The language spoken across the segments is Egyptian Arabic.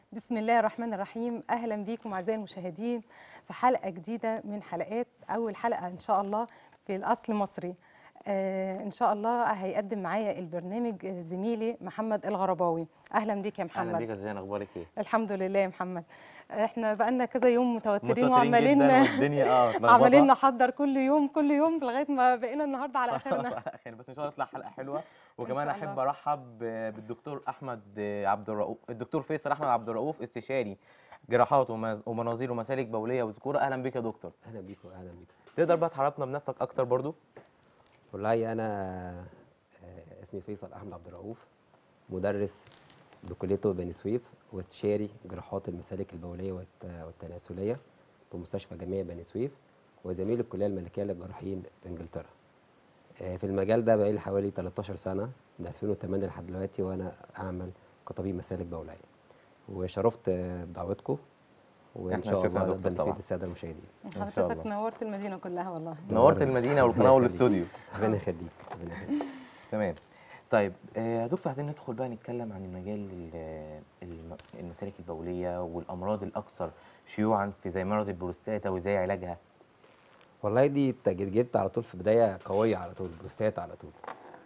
بسم الله الرحمن الرحيم اهلا بيكم اعزائي المشاهدين في حلقه جديده من حلقات اول حلقه ان شاء الله في الاصل مصري آه ان شاء الله هيقدم معايا البرنامج آه، زميلي محمد الغرباوي اهلا بيك يا محمد اهلا بيك يا زين اخبارك ايه الحمد لله يا محمد احنا بقالنا كذا يوم متوترين متوترين وعمالين جدا والدنيا اه متلخبطة. عمالين نحضر كل يوم كل يوم لغايه ما بقينا النهارده على اخرنا يعني بس ان شاء الله تطلع حلقه حلوه وكمان شاء احب الله. ارحب بالدكتور احمد عبد الرؤوف الدكتور فيصل احمد عبد الرؤوف استشاري جراحات ومز- ومناظير ومسالك بوليه وذكوره اهلا بيك يا دكتور اهلا بيكم اهلا بيكم تقدر بقى تعرفنا بنفسك اكتر برضو والله انا آه، اسمي فيصل احمد عبد الرؤوف مدرس بكليه طب بني سويف واستشاري جراحات المسالك البوليه والت- والتناسليه بمستشفى جامعي بني سويف وزميل الكليه الملكيه للجراحين بانجلترا آه، في المجال ده بقالي حوالي 13 سنه من 2008 لحد دلوقتي وانا اعمل كطبيب مسالك بوليه وشرفت آه، بدعوتكم وان إحنا شاء شكراً الله يا نقدر دكتور طبعاً. نفيد الساده المشاهدين شاء حضرتك الله. نورت المدينه كلها والله نورت المدينه والقناه ربنا يخليك. والاستوديو ربنا يخليك ربنا يخليك تمام طيب آه، يا دكتور عايزين ندخل بقى نتكلم عن المجال ال- الم- المسالك البوليه والامراض الاكثر شيوعا في زي مرض البروستاتا وازاي علاجها والله دي انت جيت جبت على طول في بدايه قويه على طول بروستاتا على طول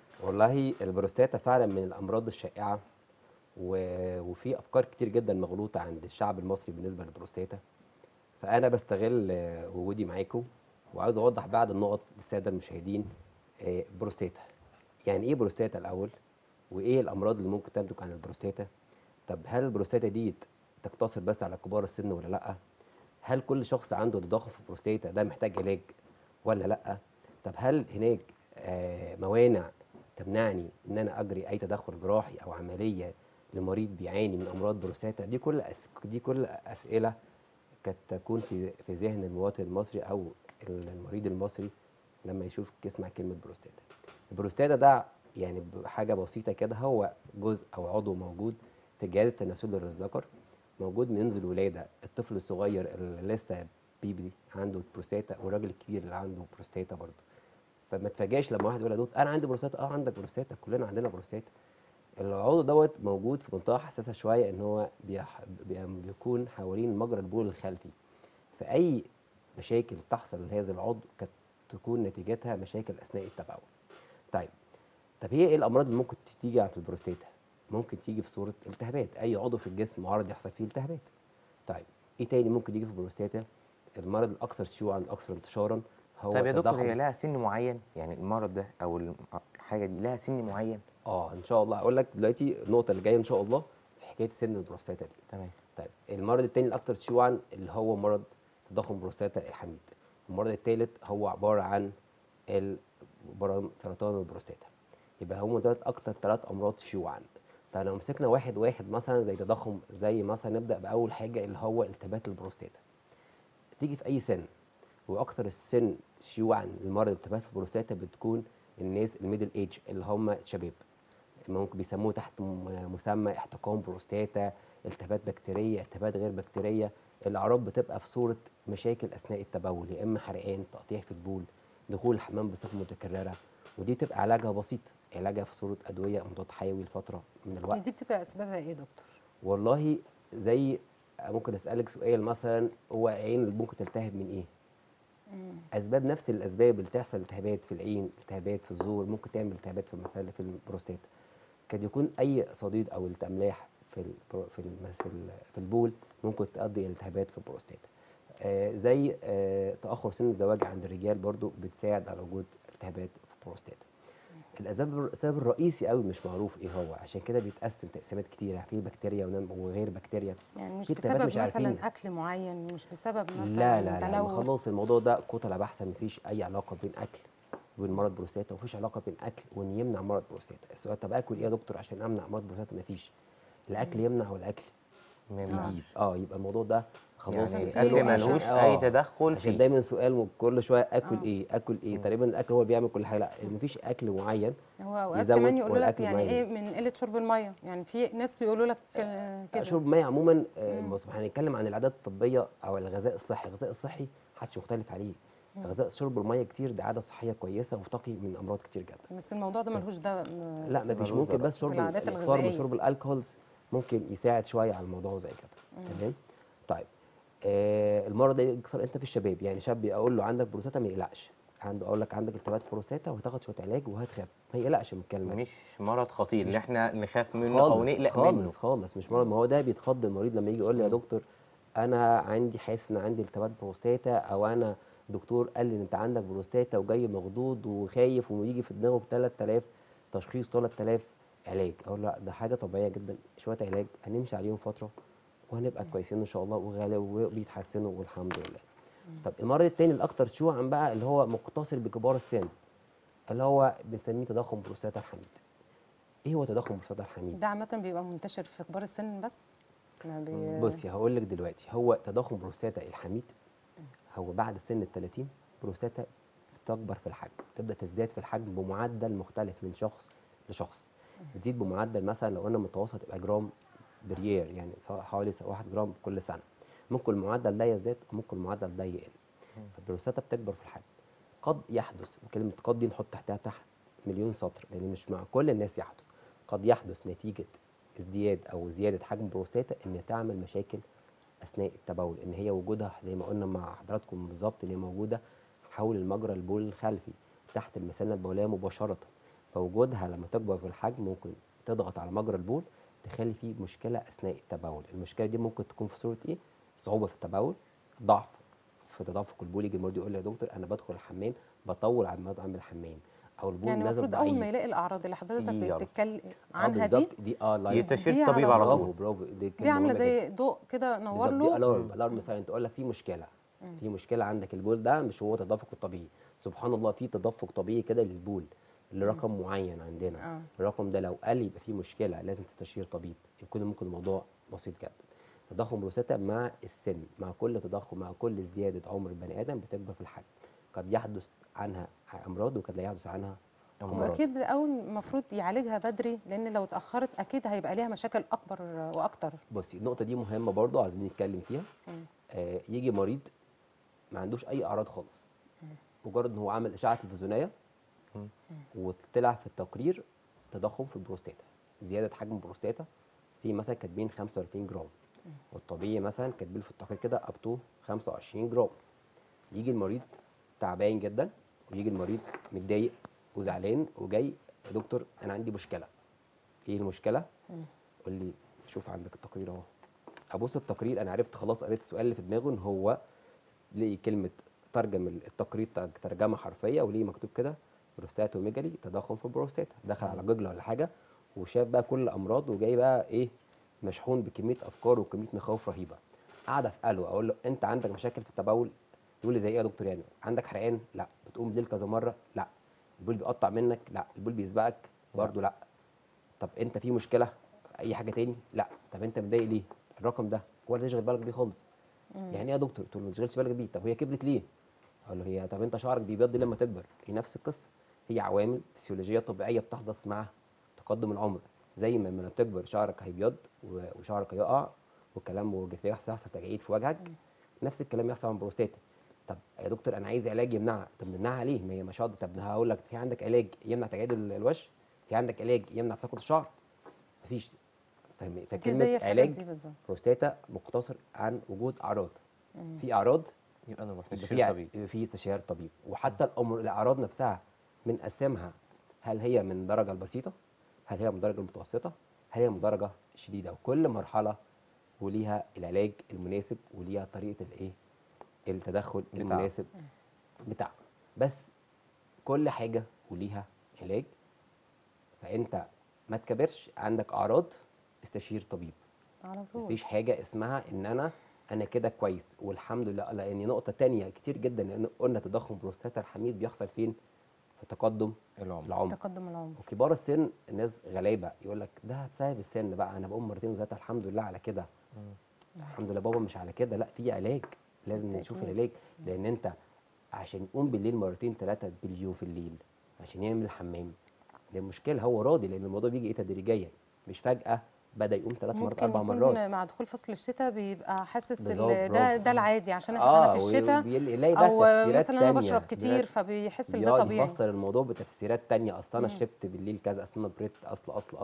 والله البروستاتا فعلا من الامراض الشائعه و... وفي افكار كتير جدا مغلوطه عند الشعب المصري بالنسبه للبروستاتا فانا بستغل آه، وجودي معاكم وعاوز اوضح بعض النقط للساده المشاهدين آه، بروستاتا يعني ايه بروستاتا الاول وايه الامراض اللي ممكن تنتج عن البروستاتا طب هل البروستاتا دي تقتصر بس على كبار السن ولا لا هل كل شخص عنده تضخم في البروستاتا ده محتاج علاج ولا لا طب هل هناك آه، موانع تمنعني ان انا اجري اي تدخل جراحي او عمليه لمريض بيعاني من امراض بروستاتا دي كل أس... دي كل اسئله قد تكون في في ذهن المواطن المصري او المريض المصري لما يشوف يسمع كلمه بروستاتا البروستاتا ده يعني حاجه بسيطه كده هو جزء او عضو موجود في جهاز التناسل للذكر موجود منذ الولاده الطفل الصغير اللي لسه بيبي عنده بروستاتا والراجل الكبير اللي عنده بروستاتا برضه فما تفاجئش لما واحد يقول يا دكتور انا عندي بروستاتا اه عندك بروستاتا كلنا عندنا بروستاتا العضو دوت موجود في منطقه حساسه شويه ان هو بيح... بي- بيكون حوالين مجرى البول الخلفي فاي مشاكل تحصل لهذا العضو قد تكون نتيجتها مشاكل اثناء التبول طيب طب هي ايه الامراض اللي ممكن تيجي في البروستاتا ممكن تيجي في صوره التهابات اي عضو في الجسم معرض يحصل فيه التهابات طيب ايه تاني ممكن يجي في البروستاتا المرض الاكثر شيوعا الاكثر انتشارا هو طيب يا دكتور تضخم- هي لها سن معين يعني المرض ده او الم- الحاجه دي لها سن معين اه ان شاء الله اقول لك دلوقتي النقطه اللي جايه ان شاء الله في حكايه سن البروستاتا دي تمام طيب المرض الثاني الاكثر شيوعا اللي هو مرض تضخم بروستاتا الحميد المرض الثالث هو عباره عن ال- برا- سرطان البروستاتا يبقى هم دول اكتر ثلاث امراض شيوعا طيب لو مسكنا واحد واحد مثلا زي تضخم زي مثلا نبدا باول حاجه اللي هو التهابات البروستاتا تيجي في اي سن واكتر السن شيوعا لمرض التهابات البروستاتا بتكون الناس الميدل ايج اللي هم شباب ممكن بيسموه تحت م- مسمى احتقان بروستاتا التهابات بكتيريه التهابات غير بكتيريه الاعراض بتبقى في صوره مشاكل اثناء التبول يا اما حرقان تقطيع في البول دخول الحمام بصفه متكرره ودي بتبقى علاجها بسيط علاجها في صوره ادويه مضاد حيوي لفتره من الوقت دي بتبقى اسبابها ايه يا دكتور والله زي ممكن اسالك سؤال مثلا هو عين ممكن تلتهب من ايه اسباب نفس الاسباب اللي تحصل التهابات في العين التهابات في الزور ممكن تعمل التهابات في المسال في البروستاتا قد يكون اي صديد او الاملاح في البرو- في المس- في ال- في البول ممكن تؤدي الى التهابات في البروستاتا آه زي آه تاخر سن الزواج عند الرجال برضو بتساعد على وجود التهابات في البروستاتا الاسباب السبب الرئيسي قوي مش معروف ايه هو عشان كده بيتقسم تقسيمات كتيره في بكتيريا ونم- وغير بكتيريا يعني مش في التهابات بسبب مش عارفين. مثلا اكل معين مش بسبب مثلا لا لا لا تلوث خلاص الموضوع ده كتله بحثا مفيش اي علاقه بين اكل وبين مرض بروستاتا ومفيش علاقه بين اكل وان يمنع مرض بروستاتا السؤال طب اكل ايه يا دكتور عشان امنع مرض بروستاتا مفيش الاكل يمنع والاكل ما يمنعش يجيب اه يبقى الموضوع ده خلاص يعني في- الاكل عشان- ملهوش آه. اي تدخل عشان فيه دايما سؤال كل شويه اكل آه. ايه اكل ايه مم. تقريبا الاكل هو بيعمل كل حاجه لا مفيش اكل معين هو اوقات يزود كمان يقولوا لك والأكل يعني معين. ايه من قله شرب الميه يعني في ناس بيقولوا لك آه، كده شرب ميه عموما آه، مم. بص هنتكلم عن العادات الطبيه او الغذاء الصحي الغذاء الصحي محدش مختلف عليه غذاء شرب الميه كتير دي عاده صحيه كويسه وتقي من امراض كتير جدا بس الموضوع ده ملهوش ده لا مفيش ملوش ممكن ضرر. بس شرب بالعادات الاكثار من الغذائية. شرب الالكولز ممكن يساعد شويه على الموضوع زي كده تمام طيب آه المرض ده يكسر انت في الشباب يعني شاب اقول له عندك بروستاتا ما يقلقش عنده اقول لك عندك التهابات بروستاتا وهتاخد شويه علاج وهتخف ما يقلقش من الكلمه دي مش مرض خطير اللي احنا نخاف منه او خالص نقلق خالص منه خالص مش مرض ما هو ده بيتخض المريض لما يجي يقول لي يا مم. دكتور انا عندي حاسس ان عندي التهابات بروستاتا او انا دكتور قال لي ان انت عندك بروستاتا وجاي مخضوض وخايف ويجي في دماغه ب 3000 تشخيص 3000 علاج اقول له لا ده حاجه طبيعيه جدا شويه علاج هنمشي عليهم فتره وهنبقى كويسين ان شاء الله وغالي وبيتحسنوا والحمد لله طب المرض التاني الاكثر شيوعا بقى اللي هو مقتصر بكبار السن اللي هو بنسميه تضخم بروستاتا الحميد ايه هو تضخم بروستاتا الحميد ده عامه بيبقى منتشر في كبار السن بس ما بي... بصي هقول لك دلوقتي هو تضخم بروستاتا الحميد هو بعد سن ال 30 بروستاتا بتكبر في الحجم تبدا تزداد في الحجم بمعدل مختلف من شخص لشخص بتزيد بمعدل مثلا لو قلنا متوسط يبقى جرام بريير يعني سواء حوالي 1 جرام كل سنه ممكن المعدل ده يزداد وممكن المعدل ده يقل فالبروستاتا بتكبر في الحجم قد يحدث كلمه قد دي نحط تحتها تحت مليون سطر لان مش مع كل الناس يحدث قد يحدث نتيجه ازدياد او زياده حجم البروستاتا ان تعمل مشاكل اثناء التبول ان هي وجودها زي ما قلنا مع حضراتكم بالظبط اللي هي موجوده حول المجرى البول الخلفي تحت المثانه البوليه مباشره فوجودها لما تكبر في الحجم ممكن تضغط على مجرى البول تخلي فيه مشكله اثناء التبول المشكله دي ممكن تكون في صوره ايه صعوبه في التبول ضعف في تدفق البول يجي المريض يقول لي يا دكتور انا بدخل الحمام بطول على ما اعمل الحمام او البول يعني نازل المفروض اول ما ضعيف يلاقي الاعراض اللي حضرتك يلا. بتتكلم آه عنها دي بالظبط، دي اه لايف يستشير دي طبيب على على برافو طول برافو دي, دي كلمة عامله مهمة جداً. زي ضوء كده نور بالظبط، دي له الارم الارم ساين تقول لك في مشكله في مشكله عندك البول ده مش هو تدفق الطبيعي سبحان الله في تدفق طبيعي كده للبول لرقم معين عندنا آه. الرقم ده لو قل يبقى في مشكله لازم تستشير طبيب يكون ممكن الموضوع بسيط جدا تضخم بروستاتا مع السن مع كل تضخم مع كل زياده عمر البني ادم بتكبر في الحجم قد يحدث عنها امراض وقد لا يحدث عنها امراض واكيد اول المفروض يعالجها بدري لان لو اتاخرت اكيد هيبقى ليها مشاكل اكبر واكتر بصي النقطة دي مهمة برضو عايزين نتكلم فيها مم. آه يجي مريض ما عندوش أي أعراض خالص مجرد إن هو عمل إشعة تلفزيونية مم. وطلع في التقرير تضخم في البروستاتا زيادة حجم البروستاتا سي مثلا كاتبين 35 جرام والطبيعي مثلا كاتبين في التقرير كده اب تو 25 جرام يجي المريض تعبان جدا ويجي المريض متضايق وزعلان وجاي يا دكتور انا عندي مشكله ايه المشكله قول لي شوف عندك التقرير اهو ابص التقرير انا عرفت خلاص قريت السؤال اللي في دماغه ان هو لقي كلمه ترجم التقرير تر- ترجمه حرفيه وليه مكتوب كده بروستاتوميجالي تضخم في البروستاتا دخل على جوجل ولا حاجه وشاف بقى كل الامراض وجاي بقى ايه مشحون بكميه افكار وكميه مخاوف رهيبه قعد اساله اقول له انت عندك مشاكل في التبول يقول لي زي ايه يا دكتور يعني عندك حرقان لا بتقوم بالليل كذا مره لا البول بيقطع منك لا البول بيسبقك برضه لا طب انت في مشكله اي حاجه تاني لا طب انت متضايق ليه الرقم ده ولا تشغل بالك بيه خالص يعني ايه يا دكتور قلت له ما تشغلش بالك بيه طب هي كبرت ليه اقول له هي طب انت شعرك بيبيض لما تكبر هي نفس القصه هي عوامل فسيولوجيه طبيعيه بتحدث مع تقدم العمر زي ما لما تكبر شعرك هيبيض و- وشعرك هيقع والكلام وجفاف هيحصل تجاعيد في وجهك نفس الكلام يحصل مع البروستاتا طب يا دكتور انا عايز علاج يمنعها طب نمنعها ليه ما هي مش هقدر طب هقول لك في عندك علاج يمنع تجاعيد ال- الوش في عندك علاج يمنع تساقط الشعر مفيش فاهم دي فكلمه زي الحاجات علاج دي بالظبط بروستاتا مقتصر عن وجود اعراض في اعراض يبقى نروح يبقى نستشير في طبيب يبقى في استشاره طبيب وحتى الامر الاعراض نفسها بنقسمها هل هي من الدرجه البسيطه هل هي من الدرجه المتوسطه هل هي من درجه شديده وكل مرحله وليها العلاج المناسب وليها طريقه الايه التدخل بتاعها. المناسب بتاعها بس كل حاجه وليها علاج فانت ما تكبرش عندك اعراض استشير طبيب على طول مفيش حاجه اسمها ان انا انا كده كويس والحمد لله لان نقطه تانية كتير جدا لان قلنا تضخم بروستاتا الحميد بيحصل فين في تقدم العمر العمر تقدم العمر وكبار السن الناس غلابه يقول لك ده بسبب السن بقى انا بقوم مرتين وثلاثه الحمد لله على كده الحمد لله بابا مش على كده لا في علاج لازم بالتأكيد. نشوف العلاج لان انت عشان يقوم بالليل مرتين ثلاثه باليوم في الليل عشان يعمل الحمام دي مشكله هو راضي لان الموضوع بيجي ايه تدريجيا مش فجاه بدا يقوم ثلاث مرات ممكن اربع مرات يكون مع دخول فصل الشتاء بيبقى حاسس بالظبط، ال- ده برافو. ده العادي عشان احنا في الشتاء ويلاقي بقى او تفسيرات مثلا انا تانية. بشرب كتير بيلاقي- فبيحس ان ده بيقعد طبيعي يفسر الموضوع بتفسيرات تانية اصل انا مم. شربت بالليل كذا اصل انا بريت اصل اصل اصل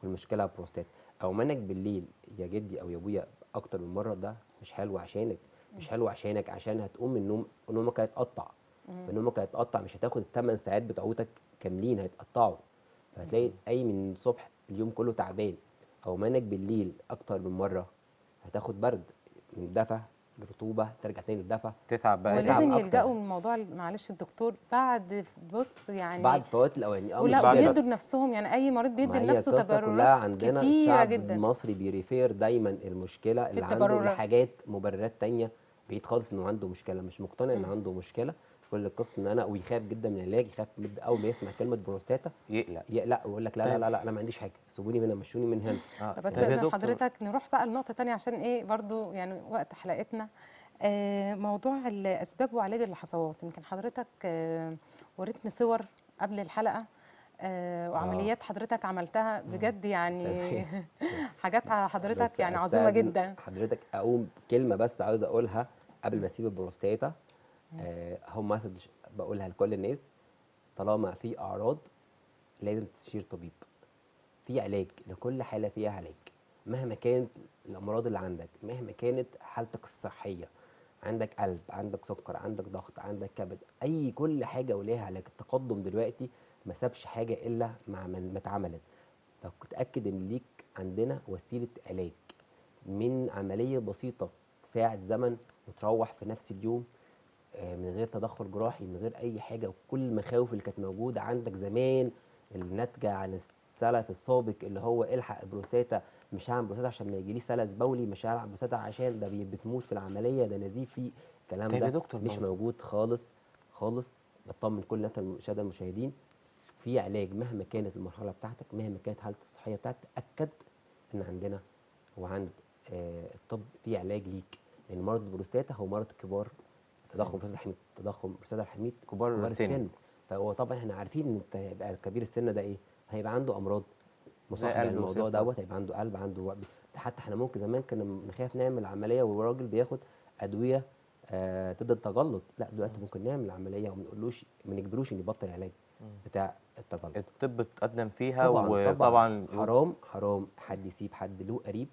والمشكله بروستات او منك بالليل يا جدي او يا ابويا اكتر من مره ده مش حلو عشانك مش حلو عشانك عشان هتقوم من النوم نومك هيتقطع فنومك هيتقطع مش هتاخد الثمان ساعات بتوعتك كاملين هيتقطعوا فهتلاقي قايم من الصبح اليوم كله تعبان او منك بالليل اكتر من مره هتاخد برد من الدفى الرطوبه ترجع تاني للدفى تتعب بقى يتعب ولازم أكتر. يلجأوا من موضوع معلش الدكتور بعد بص يعني بعد فوات الاواني اه مش ولا بعد- كده. بيدوا لنفسهم يعني اي مريض بيدي ما هي لنفسه القصة كلها تبررات عندنا كتيره الشعب جدا المصري بيريفير دايما المشكله اللي عنده التبررات. لحاجات مبررات تانية بعيد خالص انه عنده مشكله مش مقتنع ان مم. عنده مشكله كل القصه ان انا ويخاف جدا من العلاج يخاف من اول ما يسمع كلمه بروستاتا يقلق يقلق ويقول لك لا لا طيب. لا لا انا ما عنديش حاجه سيبوني من هنا مشوني من هنا آه. طب بس طيب يا إذن دكتور، حضرتك نروح بقى لنقطة تانية عشان ايه برضو يعني وقت حلقتنا آه موضوع الأسباب وعلاج اللحظات يمكن حضرتك آه وريتني صور قبل الحلقة آه وعمليات حضرتك عملتها بجد يعني حاجات حضرتك بس يعني عظيمة أستأذن جدا حضرتك اقوم كلمه بس عاوز اقولها قبل ما اسيب البروستاتا آه هو مسج بقولها لكل الناس طالما في اعراض لازم تستشير طبيب في علاج لكل حاله فيها علاج مهما كانت الامراض اللي عندك مهما كانت حالتك الصحيه عندك قلب عندك سكر عندك ضغط عندك كبد اي كل حاجه وليها علاج التقدم دلوقتي ما سابش حاجه الا مع من ما اتعملت فتاكد ان ليك عندنا وسيله علاج من عمليه بسيطه في ساعه زمن وتروح في نفس اليوم آه، من غير تدخل جراحي من غير اي حاجه وكل المخاوف اللي كانت موجوده عندك زمان اللي ناتجه عن السلف السابق اللي هو الحق البروستاتا مش هعمل بروستاتا عشان ما يجيليش سلس بولي مش هعمل بروستاتا عشان ده بي- بتموت في العمليه ده نزيف فيه الكلام طيب ده يا دكتور مش برضه. موجود خالص خالص بطمن كل الناس الساده المشاهدين في علاج مهما كانت المرحله بتاعتك مهما كانت حالتك الصحيه بتاعتك تاكد ان عندنا وعند آه الطب في علاج ليك لان مرض البروستاتا هو مرض كبار تضخم بروستاتا الحميد تضخم بروستاتا الحميد كبار كبار السن. السن فهو طبعا احنا عارفين ان انت هيبقى كبير السن ده ايه هيبقى عنده امراض مصاحبه قلب للموضوع وسكر. دوت هيبقى عنده قلب عنده وقت حتى احنا ممكن زمان كنا بنخاف نعمل عمليه والراجل بياخد ادويه آه ضد التجلط لا دلوقتي ممكن نعمل عمليه وما نقولوش ما نجبروش ان يبطل العلاج بتاع التجلط الطب اتقدم فيها طبعا وطبعا حرام حرام حد يسيب حد له قريب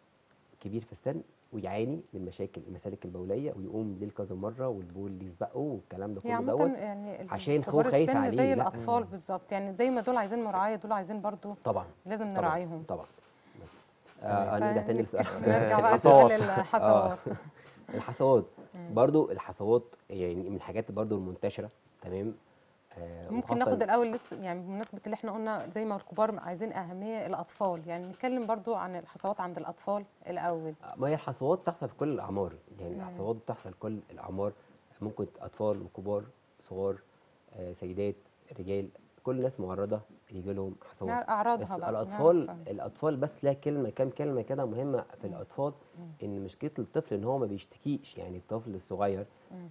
كبير في السن ويعاني من مشاكل المسالك البوليه ويقوم ليل كذا مره والبول يسبقه والكلام ده هي كله عامة دوت يعني ال- عشان كبار هو خايف السن عليه، زي لا. الأطفال بالظبط يعني زي ما دول عايزين مراعية دول عايزين برضو طبعا لازم طبعاً، نراعيهم طبعا بس. آه نرجع تاني للسؤال نرجع بقى الحصوات. لسؤال الحصوات الحصوات برضو الحصوات يعني من الحاجات برضو المنتشره تمام آه ممكن وخاصة ناخد الاول لسه يعني بمناسبه اللي احنا قلنا زي ما الكبار عايزين اهميه الاطفال يعني نتكلم برضو عن الحصوات عند الاطفال الاول ما هي الحصوات بتحصل في كل الاعمار يعني الحصوات بتحصل كل الاعمار ممكن اطفال وكبار صغار آه سيدات رجال كل الناس معرضه يجي لهم حصوات نعرف اعراضها بس بقى الاطفال نعرف. الاطفال بس لها كلمه كام كلمه كده مهمه في الاطفال ان مشكله الطفل ان هو ما بيشتكيش يعني الطفل الصغير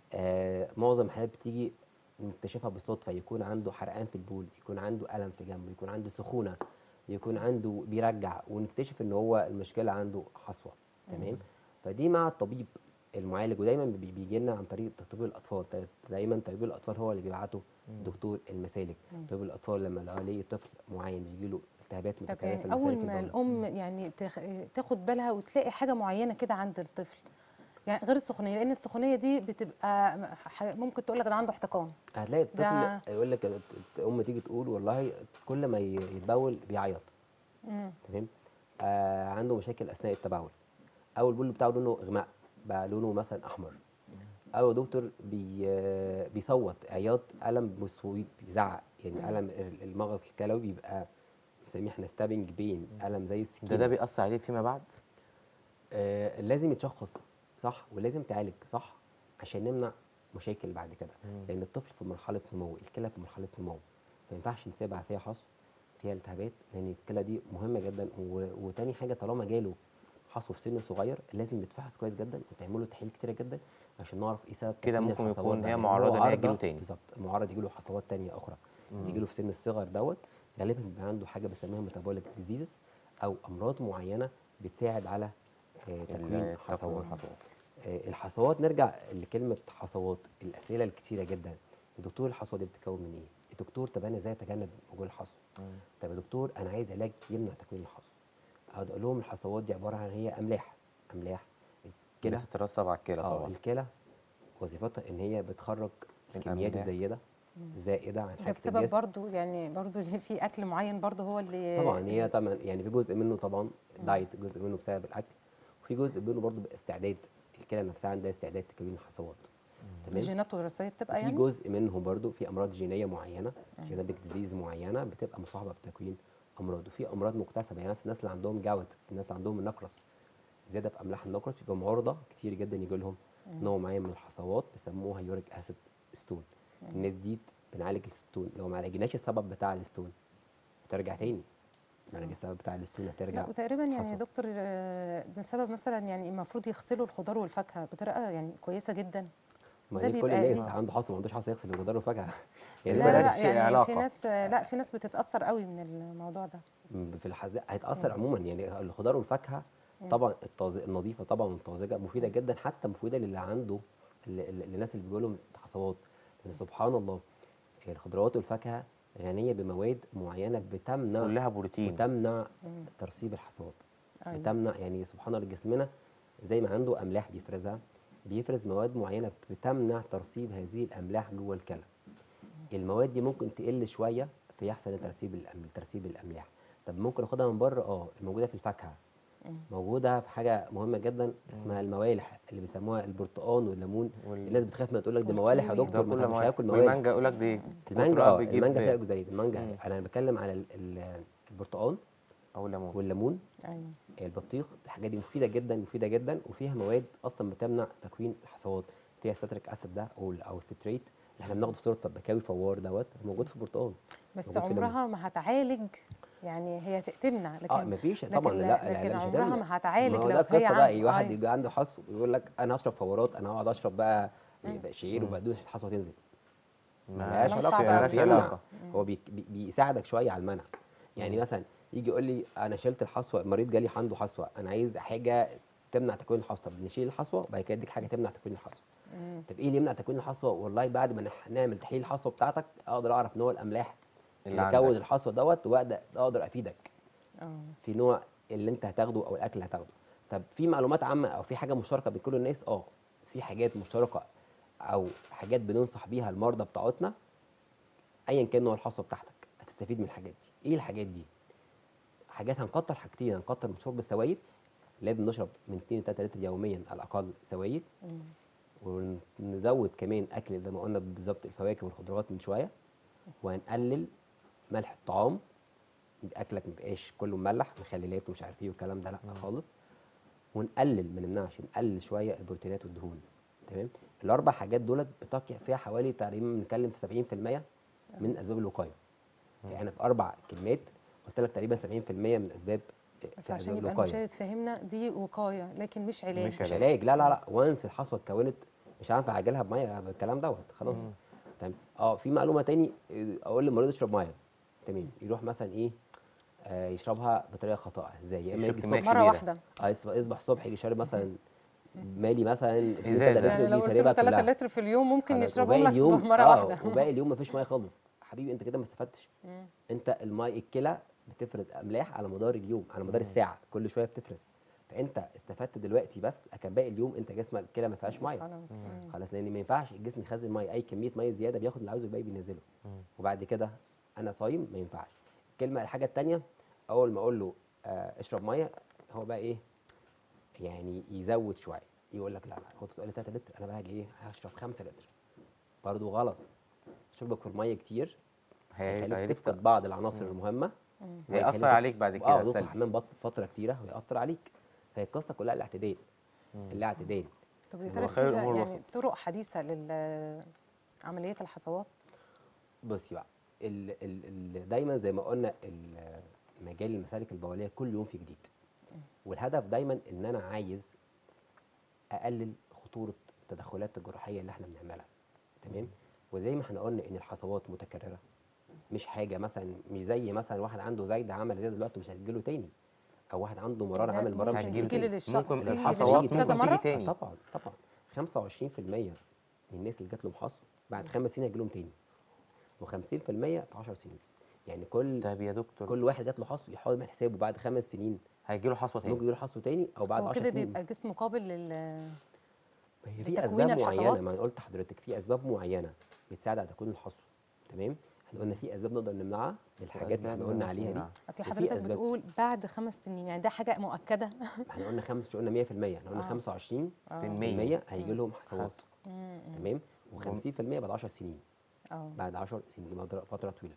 آه معظم الحالات بتيجي نكتشفها بالصدفه يكون عنده حرقان في البول يكون عنده الم في جنبه يكون عنده سخونه يكون عنده بيرجع ونكتشف ان هو المشكله عنده حصوه تمام فدي مع الطبيب المعالج ودايما بي- بيجي لنا عن طريق طبيب الاطفال دا- دايما طبيب الاطفال هو اللي بيبعته دكتور المسالك طبيب الاطفال لما لو ليه طفل معين بيجي له التهابات طب متكرره في يعني اول المسالك ما البولية. الام يعني تخ... تاخد بالها وتلاقي حاجه معينه كده عند الطفل يعني غير السخونيه لان السخونيه دي بتبقى م- ح- ممكن تقول لك ده عنده احتقان هتلاقي ده- الطفل يقول لك الام تيجي تقول والله كل ما ي- يتبول بيعيط مم. تمام آه عنده مشاكل اثناء التبول او البول بتاعه لونه غماء بقى لونه مثلا احمر او يا دكتور بي آه، بيصوت عياط الم بصويت بيزعق يعني الم ال- المغص الكلوي بيبقى بنسميه احنا ستابنج بين الم زي السكينه ده ده بيأثر عليه فيما بعد آه لازم يتشخص صح ولازم تعالج صح عشان نمنع مشاكل بعد كده لان الطفل في مرحله نمو الكلى في مرحله نمو ما ينفعش نسيبها فيها حصو فيها التهابات لان الكلى دي مهمه جدا و... وتاني حاجه طالما جاله حصو في سن صغير لازم يتفحص كويس جدا وتعمل له تحاليل كتيره جدا عشان نعرف ايه سبب كده تكوين ممكن الحصوات يكون ده. هي لأن معرضة هو إن هي عرضة- تجيله تاني. بالظبط معرض يجيله حصوات تانية اخرى يجيله في سن الصغر دوت غالبا بيبقى عنده حاجه بنسميها ميتابوليك ديزيزز او امراض معينه بتساعد على آه، تكوين ال- حصوات الحصوات آه، الحصوات نرجع لكلمه حصوات الاسئله الكتيره جدا يا دكتور الحصوه دي بتتكون من ايه دكتور طب انا ازاي اتجنب وجود الحصوه مم. طب يا دكتور انا عايز علاج يمنع تكوين الحصوه اقعد اقول لهم الحصوات دي عباره عن هي املاح املاح الكلى بتترسب على الكلى اه طبعا الكلى وظيفتها ان هي بتخرج الكميات الأملاح. الزايده زائده عن ده حاجه بسبب الجسم برضو يعني برضو اللي في اكل معين برضو هو اللي طبعا هي طبعا يعني في جزء منه طبعا دايت جزء منه بسبب الاكل وفي جزء منه برضه باستعداد الكلى نفسها عندها استعداد تكوين الحصوات تمام الجينات الوراثيه بتبقى في يعني جزء منه برضو في امراض جينيه معينه جيناتك ديزيز معينه بتبقى مصاحبه بتكوين امراض وفي امراض مكتسبه يعني الناس اللي عندهم جوت الناس اللي عندهم النقرس زياده في املاح النقرس بيبقى معرضه كتير جدا يجي لهم نوع معين من الحصوات بيسموها يوريك اسيد ستون الناس دي بنعالج الستون لو ما عالجناش السبب بتاع الستون بترجع تاني نعالج السبب بتاع الستون هترجع لا وتقريبا يعني يا حصوة. دكتور آه، بسبب مثلا يعني المفروض يغسلوا الخضار والفاكهه بطريقه يعني كويسه جدا ما ده دي كل بيبقى الناس إيه؟ عنده حصوه ما عندوش حصوه يغسل الخضار والفاكهه لا يعني لا, ملهاش لا يعني في علاقة. ناس آه، لا في ناس بتتاثر قوي من الموضوع ده في الحز... هيتاثر عموما يعني الخضار والفاكهه طبعا الطاز... النظيفه طبعا والطازجه مفيده جدا حتى مفيده للي عنده ل- ل- للناس اللي بيجوا لهم حصوات لان سبحان الله الخضروات والفاكهه غنيه بمواد معينه بتمنع كلها بروتين بتمنع ترسيب الحصوات أيوة. بتمنع يعني سبحان الله جسمنا زي ما عنده املاح بيفرزها بيفرز مواد معينه بتمنع ترسيب هذه الاملاح جوه الكلى المواد دي ممكن تقل شويه فيحصل ترسيب الأم... ترسيب الاملاح طب ممكن اخدها من بره اه موجوده في الفاكهه موجوده في حاجه مهمه جدا اسمها الموالح اللي بيسموها البرتقال والليمون وال- الناس بتخاف من تقول لك دي والكيوي. موالح يا ده دكتور ما كله أنا مش مواد. هاكل موالح والمانجا يقول لك دي المانجا كترها اه بيجيب- المانجا فيها اوكساليت المانجا مم. انا بتكلم على ال- ال- البرتقال او الليمون والليمون ايوه البطيخ الحاجات دي مفيده جدا مفيده جدا وفيها مواد اصلا بتمنع تكوين الحصوات فيها ستريك اسيد ده او او الستريت اللي احنا بناخده في صوره بكاوي فوار دوت موجود في البرتقال بس موجود في الليمون. عمرها ما هتعالج يعني هي ت- تمنع لكن اه مفيش لكن طبعا لا- لا لكن العلاج مش عمرها هتمنع. ما هتعالج ما هو لو ده هي القصه بقى عنده- واحد أيوة. يبقى عنده حصو يقول لك انا هشرب فورات انا هقعد اشرب بقى يبقى شعير وبقدونس الحصوه تنزل ملهاش كلام علاقه صعب هو أوي. ملهاش بيمنع. علاقة. هو بي بي بيساعدك شويه على المنع يعني مثلا يجي يقول لي انا شلت الحصوه المريض جالي عنده حصوه انا عايز حاجه تمنع تكوين الحصوه طب نشيل الحصوه وبعد كده اديك حاجه تمنع تكوين الحصوه مم. طب ايه اللي يمنع تكوين الحصوه والله بعد ما نح- نعمل تحليل الحصوه بتاعتك اقدر اعرف ان هو الاملاح اللي اللي كون عندك. الحصوه دوت وابدا اقدر افيدك اه في نوع اللي انت هتاخده او الاكل اللي هتاخده طب في معلومات عامه او في حاجه مشتركه بين كل الناس اه في حاجات مشتركه او حاجات بننصح بيها المرضى بتاعتنا ايا كان نوع الحصوه بتاعتك هتستفيد من الحاجات دي ايه الحاجات دي حاجات هنكتر حاجتين هنكتر من شرب السوائل لازم نشرب من 2 ل 3 لتر يوميا على الاقل سوائل مم. ونزود كمان اكل زي ما قلنا بالظبط الفواكه والخضروات من شويه وهنقلل ملح الطعام اكلك ما يبقاش كله مملح مخللات ومش عارف ايه والكلام ده لا خالص ونقلل ما نمنعش نقلل شويه البروتينات والدهون تمام الاربع حاجات دولت بتقع فيها حوالي تقريبا بنتكلم في 70% من اسباب الوقايه يعني انا في اربع كلمات قلت لك تقريبا 70% من اسباب بس عشان يبقى المشاهد فهمنا دي وقايه لكن مش علاج مش مش علاج لا لا لا وانس الحصوه اتكونت مش هينفع اعجلها بميه بالكلام دوت خلاص تمام اه في معلومه تاني آه، اقول للمريض اشرب ميه تمام يروح مثلا ايه آه يشربها بطريقه خطا ازاي يا اما يشرب يجي كمية الصبح مره كبيرة. واحده اه يصبح يصبح الصبح يجي شارب مثلا مالي مثلا اتنين إزازة. تلاتة يعني لتر لو يجي قلت له شاربها 3 كلها لتر في اليوم ممكن خلاص، يشربهم وباقي لك اليوم مره آه، واحده وباقي اليوم مفيش ميه خالص حبيبي انت كده ما استفدتش مم. انت الماء الكلى بتفرز املاح على مدار اليوم على مدار الساعه كل شويه بتفرز فانت استفدت دلوقتي بس لكن باقي اليوم انت جسمك الكلى ما فيهاش ميه خلاص. مم. خلاص لان ما ينفعش الجسم يخزن ميه اي كميه ميه زياده بياخد اللي عاوزه الباقي بينزله وبعد كده انا صايم ما ينفعش الكلمه الحاجه الثانيه اول ما اقول له آه اشرب ميه هو بقى ايه يعني يزود شويه يقول لك لا لا هو تقول لي 3 لتر انا بقى هاجي ايه هشرب 5 لتر برضه غلط شربك في الميه كتير هي- هيخليك هيلف- تفقد بعض العناصر المهمه هيأثر وهيخليك- عليك بعد اه كده تدخل سلبي الحمام بط- فتره كتيره ويأثر عليك فهي القصه كلها الاعتدال الاعتدال طب يا هو ترى خير في بقى الأمور يعني الوسط. طرق حديثه لعمليه الحصوات بصي بقى ال ال ال دايما زي ما قلنا ال- مجال المسالك البوليه كل يوم في جديد والهدف دايما ان انا عايز اقلل خطوره التدخلات الجراحيه اللي احنا بنعملها تمام وزي ما احنا قلنا ان الحصوات متكرره مش حاجه مثلا مش زي مثلا واحد عنده زايده عمل زي دلوقتي مش هتجيله تاني او واحد عنده مراره لا، عامل مراره مش ممكن هتجيله تجيلي تاني للشخص ممكن تجيلي الحصوات للشخص كذا ممكن مره تيجي تاني. آه طبعا طبعا 25% من الناس اللي جات لهم حصو بعد خمس سنين هيجي لهم تاني و50% في 10 سنين يعني كل طيب يا دكتور كل واحد جات له حصوه يحاول يعمل حسابه بعد خمس سنين هيجي له حصوه ممكن تاني يجي له حصوه تاني او بعد هو 10 كده سنين بيبقى جسم قابل لل ما هي في لتكوين اسباب معينه الحصوات. ما انا قلت لحضرتك في اسباب معينه بتساعد على تكوين الحصوه تمام احنا قلنا في اسباب نقدر نمنعها بالحاجات اللي احنا قلنا عليها دي اصل وفي حضرتك أسباب. بتقول بعد خمس سنين يعني ده حاجه مؤكده ما احنا قلنا خمس مش قلنا 100% احنا قلنا آه. 25 في في المية المية هيجي لهم حصوات حصو. مم، مم. تمام و50% بعد 10 سنين اه بعد 10 سنين دي مدر- فتره طويله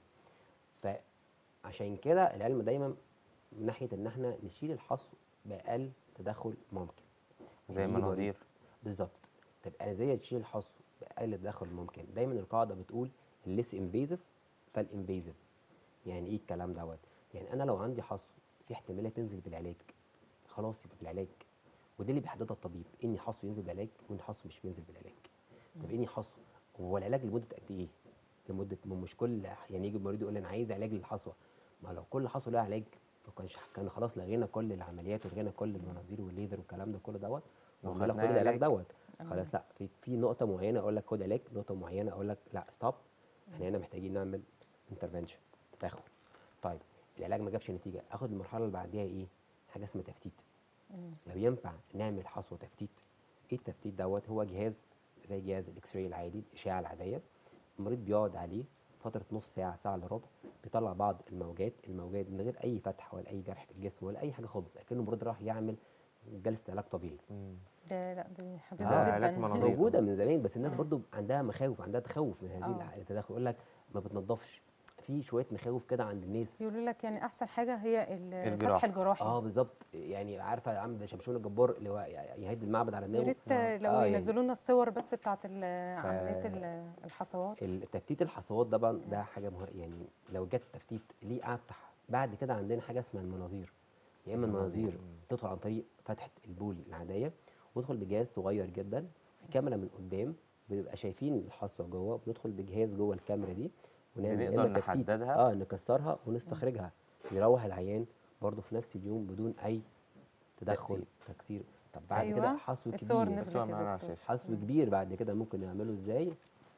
فعشان كده العلم دايما من ناحيه ان احنا نشيل الحصو باقل تدخل ممكن زي يعني يجي مريض- المناظير بالظبط طب انا ازاي تشيل الحصو باقل تدخل ممكن دايما القاعده بتقول الليس انفيزيف فالانفيزيف يعني ايه الكلام دوت يعني انا لو عندي حصو في احتماليه تنزل بالعلاج خلاص يبقى بالعلاج وده اللي بيحددها الطبيب اني حصو ينزل بالعلاج وان حصو مش بينزل بالعلاج طب اني حصو هو العلاج لمده قد ايه لمده ما مش كل يعني يجي المريض يقول لي انا عايز علاج للحصوه ما لو كل حصوه لها علاج ما كانش كان خلاص لغينا كل العمليات ولغينا كل المناظير والليزر والكلام ده كله دوت وخلاص وخدنا خد العلاج علاج. دوت خلاص لا في في نقطه معينه اقول لك خد علاج نقطه معينه اقول لك لا ستوب احنا هنا محتاجين نعمل انترفنشن تدخل طيب العلاج ما جابش نتيجه اخد المرحله اللي بعديها ايه حاجه اسمها تفتيت لو ينفع نعمل حصوه تفتيت ايه التفتيت دوت هو جهاز زي جهاز الاكس راي العادي الاشعه العاديه المريض بيقعد عليه فتره نص ساعه ساعه الا ربع بيطلع بعض الموجات الموجات من غير اي فتح ولا اي جرح في الجسم ولا اي حاجه خالص اكنه المريض راح يعمل جلسه علاج طبيعي مم. ده لا دي آه، حديثه علاج جدا مناظير. موجوده من زمان بس الناس آه. برضو عندها مخاوف عندها تخوف من هذه آه. الع- التدخل يقول لك ما بتنضفش في شويه مخاوف كده عند الناس يقولوا لك يعني احسن حاجه هي ال- الجراحة. الفتح الجراحي اه بالظبط يعني عارفه عم شمشون الجبار اللي هو يهد المعبد على يا دماغه ريت لو آه، يعني ينزلوا لنا الصور بس بتاعت ال- عمليات ال- الحصوات التفتيت الحصوات طبعا ده حاجه مه... يعني لو جت تفتيت ليه افتح بعد كده عندنا حاجه اسمها المناظير يا اما المناظير تدخل عن طريق فتحه البول العاديه وندخل بجهاز صغير جدا في كاميرا من قدام بنبقى شايفين الحصوه جوه بندخل بجهاز جوه الكاميرا دي ونعمل يا بنقدر إما تفتيت نحددها؟ اه نكسرها ونستخرجها يروح العيان برضه في نفس اليوم بدون اي تدخل تكسير. تكسير طب بعد أيوة، كده حصو الصور كبير نزلت الصور يا معانا على دكتور الشاشة. حصو كبير بعد كده ممكن نعمله ازاي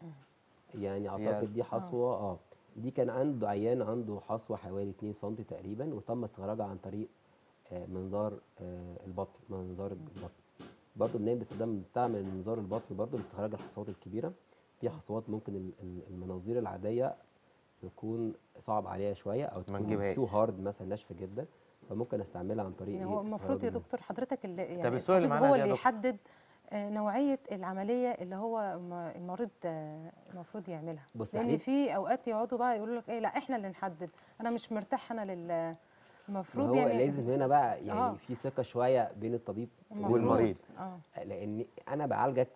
يعني اعتقد دي حصوه اه دي كان عنده عيان عنده حصوه حوالي 2 سم تقريبا وتم استخراجها عن طريق آه، منظار آه، البطن منظار البطن برضه بنعمل باستخدام بنستعمل منظار البطن برضه لاستخراج الحصوات الكبيره في حصوات ممكن ال- ال- المناظير العاديه تكون صعب عليها شويه او ما تكون نجيبهاش. سو هارد مثلا ناشفه جدا فممكن استعملها عن طريق يعني إيه؟ هو المفروض يا استخراج دكتور حضرتك اللي يعني الصورة اللي الطبيب معانا هو دي يا اللي دكتور. يحدد آه، نوعيه العمليه اللي هو م- المريض آه، المفروض يعملها بص لان إحنا- في اوقات يقعدوا بقى يقولوا لك ايه لا احنا اللي نحدد انا مش مرتاح انا لل ما المفروض هو يعني لازم هنا بقى يعني آه. في ثقه شويه بين الطبيب المفروض. والمريض. اه لان انا بعالجك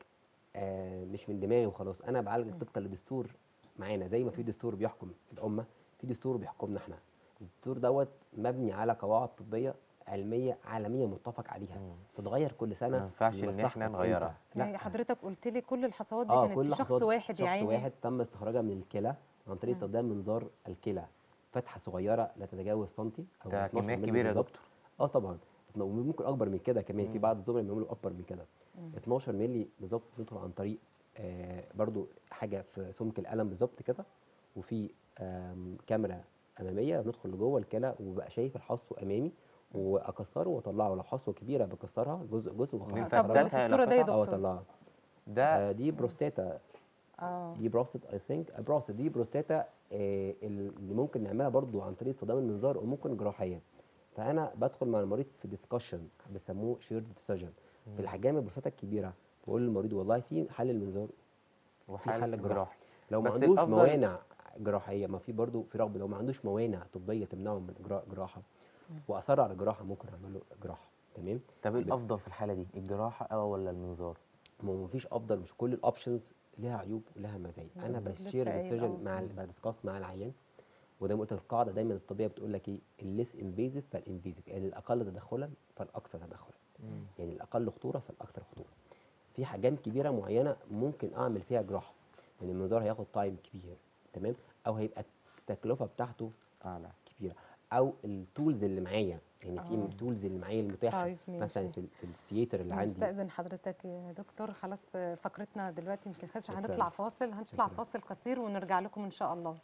آه، مش من دماغي وخلاص انا بعالجك طبقا لدستور معانا زي ما في دستور بيحكم الامه في دستور بيحكمنا احنا الدستور دوت مبني على قواعد طبيه علميه عالميه متفق عليها تتغير كل سنه ما ينفعش إن لمصلحتك إحنا أنت. نغيرها. يعني لا حضرتك قلت لي كل الحصوات دي اه كانت كل في شخص حصاد- واحد شخص يا عيني واحد تم استخراجها من الكلى عن طريق استخدام منظار الكلى فتحه صغيره لا تتجاوز سنتي او ده 12 كمية مللي كبيرة يا بالظبط. دكتور. اه طبعا وممكن اكبر من كده كمان في بعض الزملاء بيعملوا اكبر من كده 12 مللي بالظبط بندخل عن طريق آه برضو حاجه في سمك القلم بالظبط كده وفي آم، كاميرا اماميه بندخل لجوه الكلى وبقى شايف الحصو امامي واكسره واطلعه لو حصوه كبيره بكسرها جزء جزء من واخرجها طب فتاتها في الصوره دي يا لقطع او دكتور اطلعها ده آه دي بروستاتا اه دي بروستات اي ثينك بروستات دي بروستاتا آه، اللي ممكن نعملها برضو عن طريق استخدام المنظار وممكن جراحيا فانا بدخل مع المريض في ديسكشن بيسموه شيرد ديسيجن في الاحجام البروستاتا الكبيره بقول للمريض والله في حل المنظار وفي وحل حل جراحي جراحي لو ما بس عندوش الأفضل- موانع جراحيه ما في برضو في رغبه لو ما عندوش موانع طبيه تمنعه من اجراء جراحه واصر على الجراحه ممكن اعمل له جراحه تمام طب ايه الافضل في الحاله دي الجراحه او ولا المنظار ما هو مفيش افضل مش كل الاوبشنز لها عيوب ولها مزايا انا بالظبط، بشير لسه قايل، ديسيجن آه. مع ال- بدسكاس مع العيان وده ما قلت لك القاعده دايما الطبيه بتقول لك ايه الليس انفيزيف فالانفيزيف يعني الاقل تدخلا فالاكثر تدخلا يعني الاقل خطوره فالاكثر خطوره في حاجات كبيره معينه ممكن اعمل فيها جراحه يعني المنظار هياخد تايم كبير تمام او هيبقى التكلفه بتاعته اعلى كبيره او التولز اللي معايا يعني في آه. التولز اللي معايا المتاحه طيب ماشي مثلا في, ال- في الثياتر اللي عندي نستأذن حضرتك يا دكتور خلاص فقرتنا دلوقتي يمكن خلص شكراً. هنطلع فاصل هنطلع شكراً. فاصل قصير ونرجع لكم ان شاء الله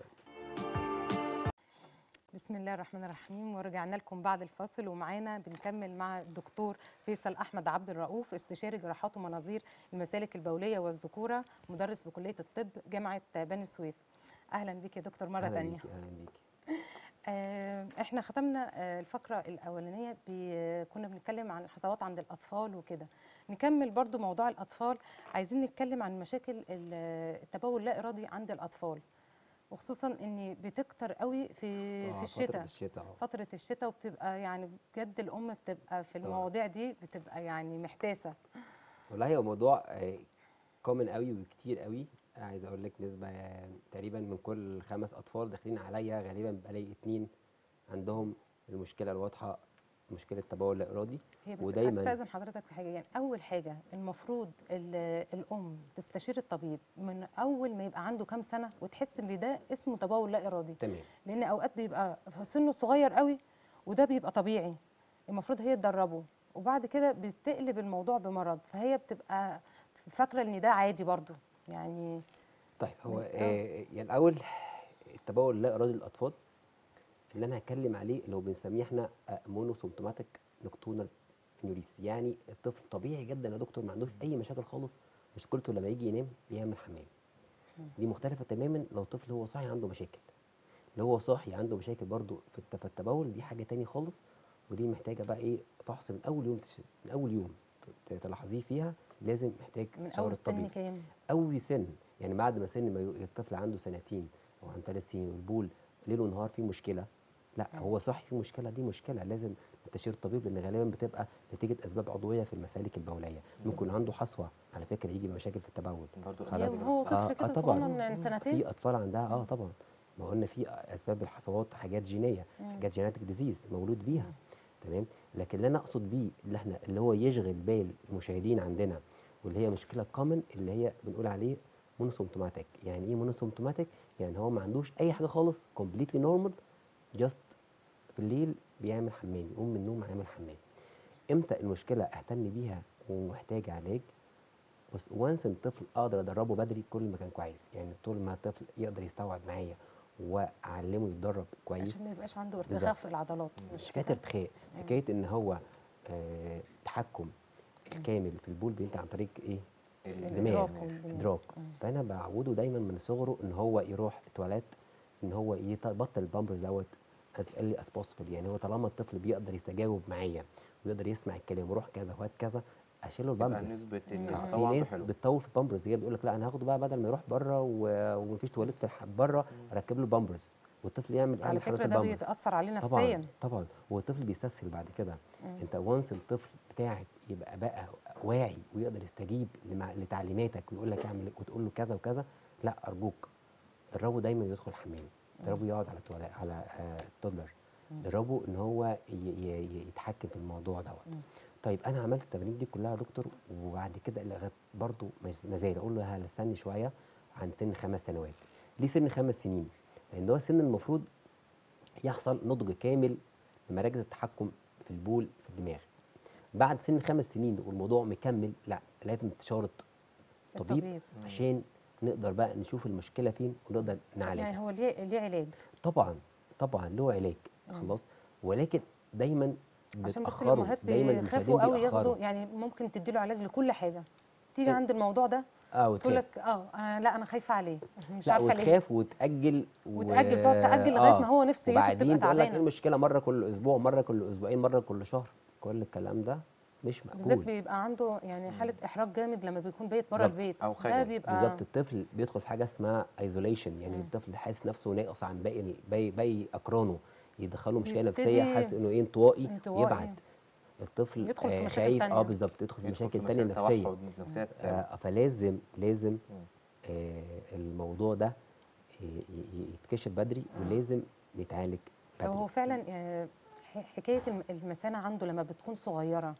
بسم الله الرحمن الرحيم ورجعنا لكم بعد الفاصل ومعانا بنكمل مع الدكتور فيصل احمد عبد الرؤوف استشاري جراحات ومناظير المسالك البوليه والذكوره مدرس بكليه الطب جامعه بني سويف اهلا بك يا دكتور مره أهلاً ثانيه بيكي، اهلا بيكي آه، احنا ختمنا آه، الفقره الاولانيه ب- كنا بنتكلم عن الحصوات عند الاطفال وكده نكمل برضو موضوع الاطفال عايزين نتكلم عن مشاكل ال- التبول اللا ارادي عند الاطفال وخصوصا ان بتكتر قوي في آه، في فترة الشتاء الشتاء اه فتره الشتاء وبتبقى يعني بجد الام بتبقى في طبعاً. المواضيع دي بتبقى يعني محتاسه والله هو موضوع كومن قوي وكتير قوي عايز اقول لك نسبه آه، تقريبا من كل خمس اطفال داخلين عليا غالبا بلاقي اتنين عندهم المشكله الواضحه مشكله تبول لا ارادي هي بس ودايماً- استاذن حضرتك في حاجه يعني اول حاجه المفروض ال- الام تستشير الطبيب من اول ما يبقى عنده كام سنه وتحس ان ده اسمه تبول لا ارادي تمام لان اوقات بيبقى في سنه صغير قوي وده بيبقى طبيعي المفروض هي تدربه وبعد كده بتقلب الموضوع بمرض فهي بتبقى فاكره ان ده عادي برضو يعني طيب هو آه. آه يعني الاول التبول اللا ارادي للاطفال اللي انا هتكلم عليه اللي هو بنسميه احنا مونوسيمتوماتيك نكتونال انيوريس يعني الطفل طبيعي جدا يا دكتور ما عندوش اي مشاكل خالص مشكلته لما يجي ينام بيعمل حمام دي مختلفه تماما لو طفل هو صاحي عنده مشاكل لو هو صاحي عنده مشاكل برضو في الت- في التبول دي حاجه تاني خالص ودي محتاجه بقى ايه فحص من اول يوم تش- من اول يوم ت- تلاحظيه فيها لازم محتاج من تشاور اول سن الطبيب كام أول سن يعني بعد ما سن ما ي- الطفل عنده سنتين او عنده ثلاث سنين والبول ليل ونهار فيه مشكله لا هو صح في مشكله دي مشكله لازم تستشير الطبيب لان غالبا بتبقى نتيجه اسباب عضويه في المسالك البوليه ممكن عنده حصوه على فكره يجي بمشاكل في التبول برضه يا لازم- هو طفل آه، كده آه طبعاً. صغنن يعني سنتين في اطفال عندها اه طبعا ما قلنا في اسباب الحصوات حاجات جينيه حاجات جيناتيك ديزيز مولود بيها تمام لكن اللي انا اقصد بيه اللي احنا اللي هو يشغل بال المشاهدين عندنا واللي هي مشكله كومن اللي هي بنقول عليه مونوسيمتوماتيك يعني ايه مونوسيمتوماتيك يعني هو ما عندوش اي حاجه خالص كومبليتلي نورمال جاست في الليل بيعمل حمام يقوم من النوم عامل حمام امتى المشكله اهتم بيها ومحتاج علاج بس وانس الطفل اقدر ادربه بدري كل ما كان كويس يعني طول ما الطفل يقدر يستوعب معايا واعلمه يتدرب كويس عشان ما يبقاش عنده بالظبط. ارتخاء في العضلات مش مش حكايه كده ارتخاء حكايه ان هو آه تحكم الكامل في البول بينتهي عن طريق ايه الدماغ الإدراك والدماغ. ادراك فانا بعوده دايما من صغره ان هو يروح التواليت ان هو يبطل البامبرز دوت از early as possible يعني هو طالما الطفل بيقدر يستجاوب معايا ويقدر يسمع الكلام ويروح كذا وهات كذا اشيل له يبقى البامبرز نسبه آه، التطوع في عنده ناس حلوه بتطول في البامبرز هي بيقول لك لا انا هاخده بقى بدل ما يروح بره و- ومفيش تواليت في الح- بره اركب له بامبرز والطفل يعمل على يعمل حركة فكره ده البامبرز. بيتاثر عليه طبعا نفسيا طبعا والطفل بيستسهل بعد كده انت وانس الطفل بتاعك يبقى بقى واعي ويقدر يستجيب لمع... لتعليماتك ويقول لك اعمل وتقول له كذا وكذا لا ارجوك دربه دايما يدخل حمام دربه يقعد على التوالي على آه التودلر دربه ان هو ي... ي... ي- يتحكم في الموضوع دوت طيب انا عملت التمارين دي كلها يا دكتور وبعد كده لغايه برضه ما زال اقول له هستني شويه عن سن خمس سنوات ليه سن خمس سنين؟ لان ده سن المفروض يحصل نضج كامل لمراكز التحكم في البول في الدماغ بعد سن خمس سنين والموضوع مكمل لا لازم تشارط طبيب الطبيب. عشان نقدر بقى نشوف المشكله فين ونقدر نعالجها يعني هو ليه ليه علاج طبعا طبعا له علاج خلاص ولكن دايما عشان بس بتأخروا، الامهات دايما بيخافوا المشاهدين قوي بيأخروا. ياخدوا يعني ممكن تديله علاج لكل حاجه تيجي إيه. عند الموضوع ده اه تقول وتخاف لك اه انا لا انا خايفه عليه مش لا عارفه ليه وتخاف وتأجل و- وتأجل، تقعد تأجل لغاية ما هو نفسيته وبعدين بتبقى تقول لك تعبانة. ايه المشكله مره كل اسبوع مره كل اسبوعين مره كل شهر كل الكلام ده مش بالذات مقبول بيبقى عنده يعني حاله احراج جامد لما بيكون بيت بره بالظبط. البيت أو ده خجل. بيبقى بالظبط الطفل بيدخل في حاجه اسمها ايزوليشن يعني الطفل حاسس نفسه ناقص عن باقي باقي باقي اقرانه يدخله مشكله نفسيه يبتدي حاسس انه ايه انطوائي انطوائي. يبعد الطفل يدخل في آه، مشاكل خايف تانية. اه بالظبط يدخل في يدخل مشاكل تانية مشاكل نفسيه توحد نفسيه تساوي. آه فلازم لازم آه الموضوع ده ي- ي- يتكشف بدري ولازم يتعالج طب هو بدري فعلا آه، ح- حكايه الم- المثانه عنده لما بتكون صغيره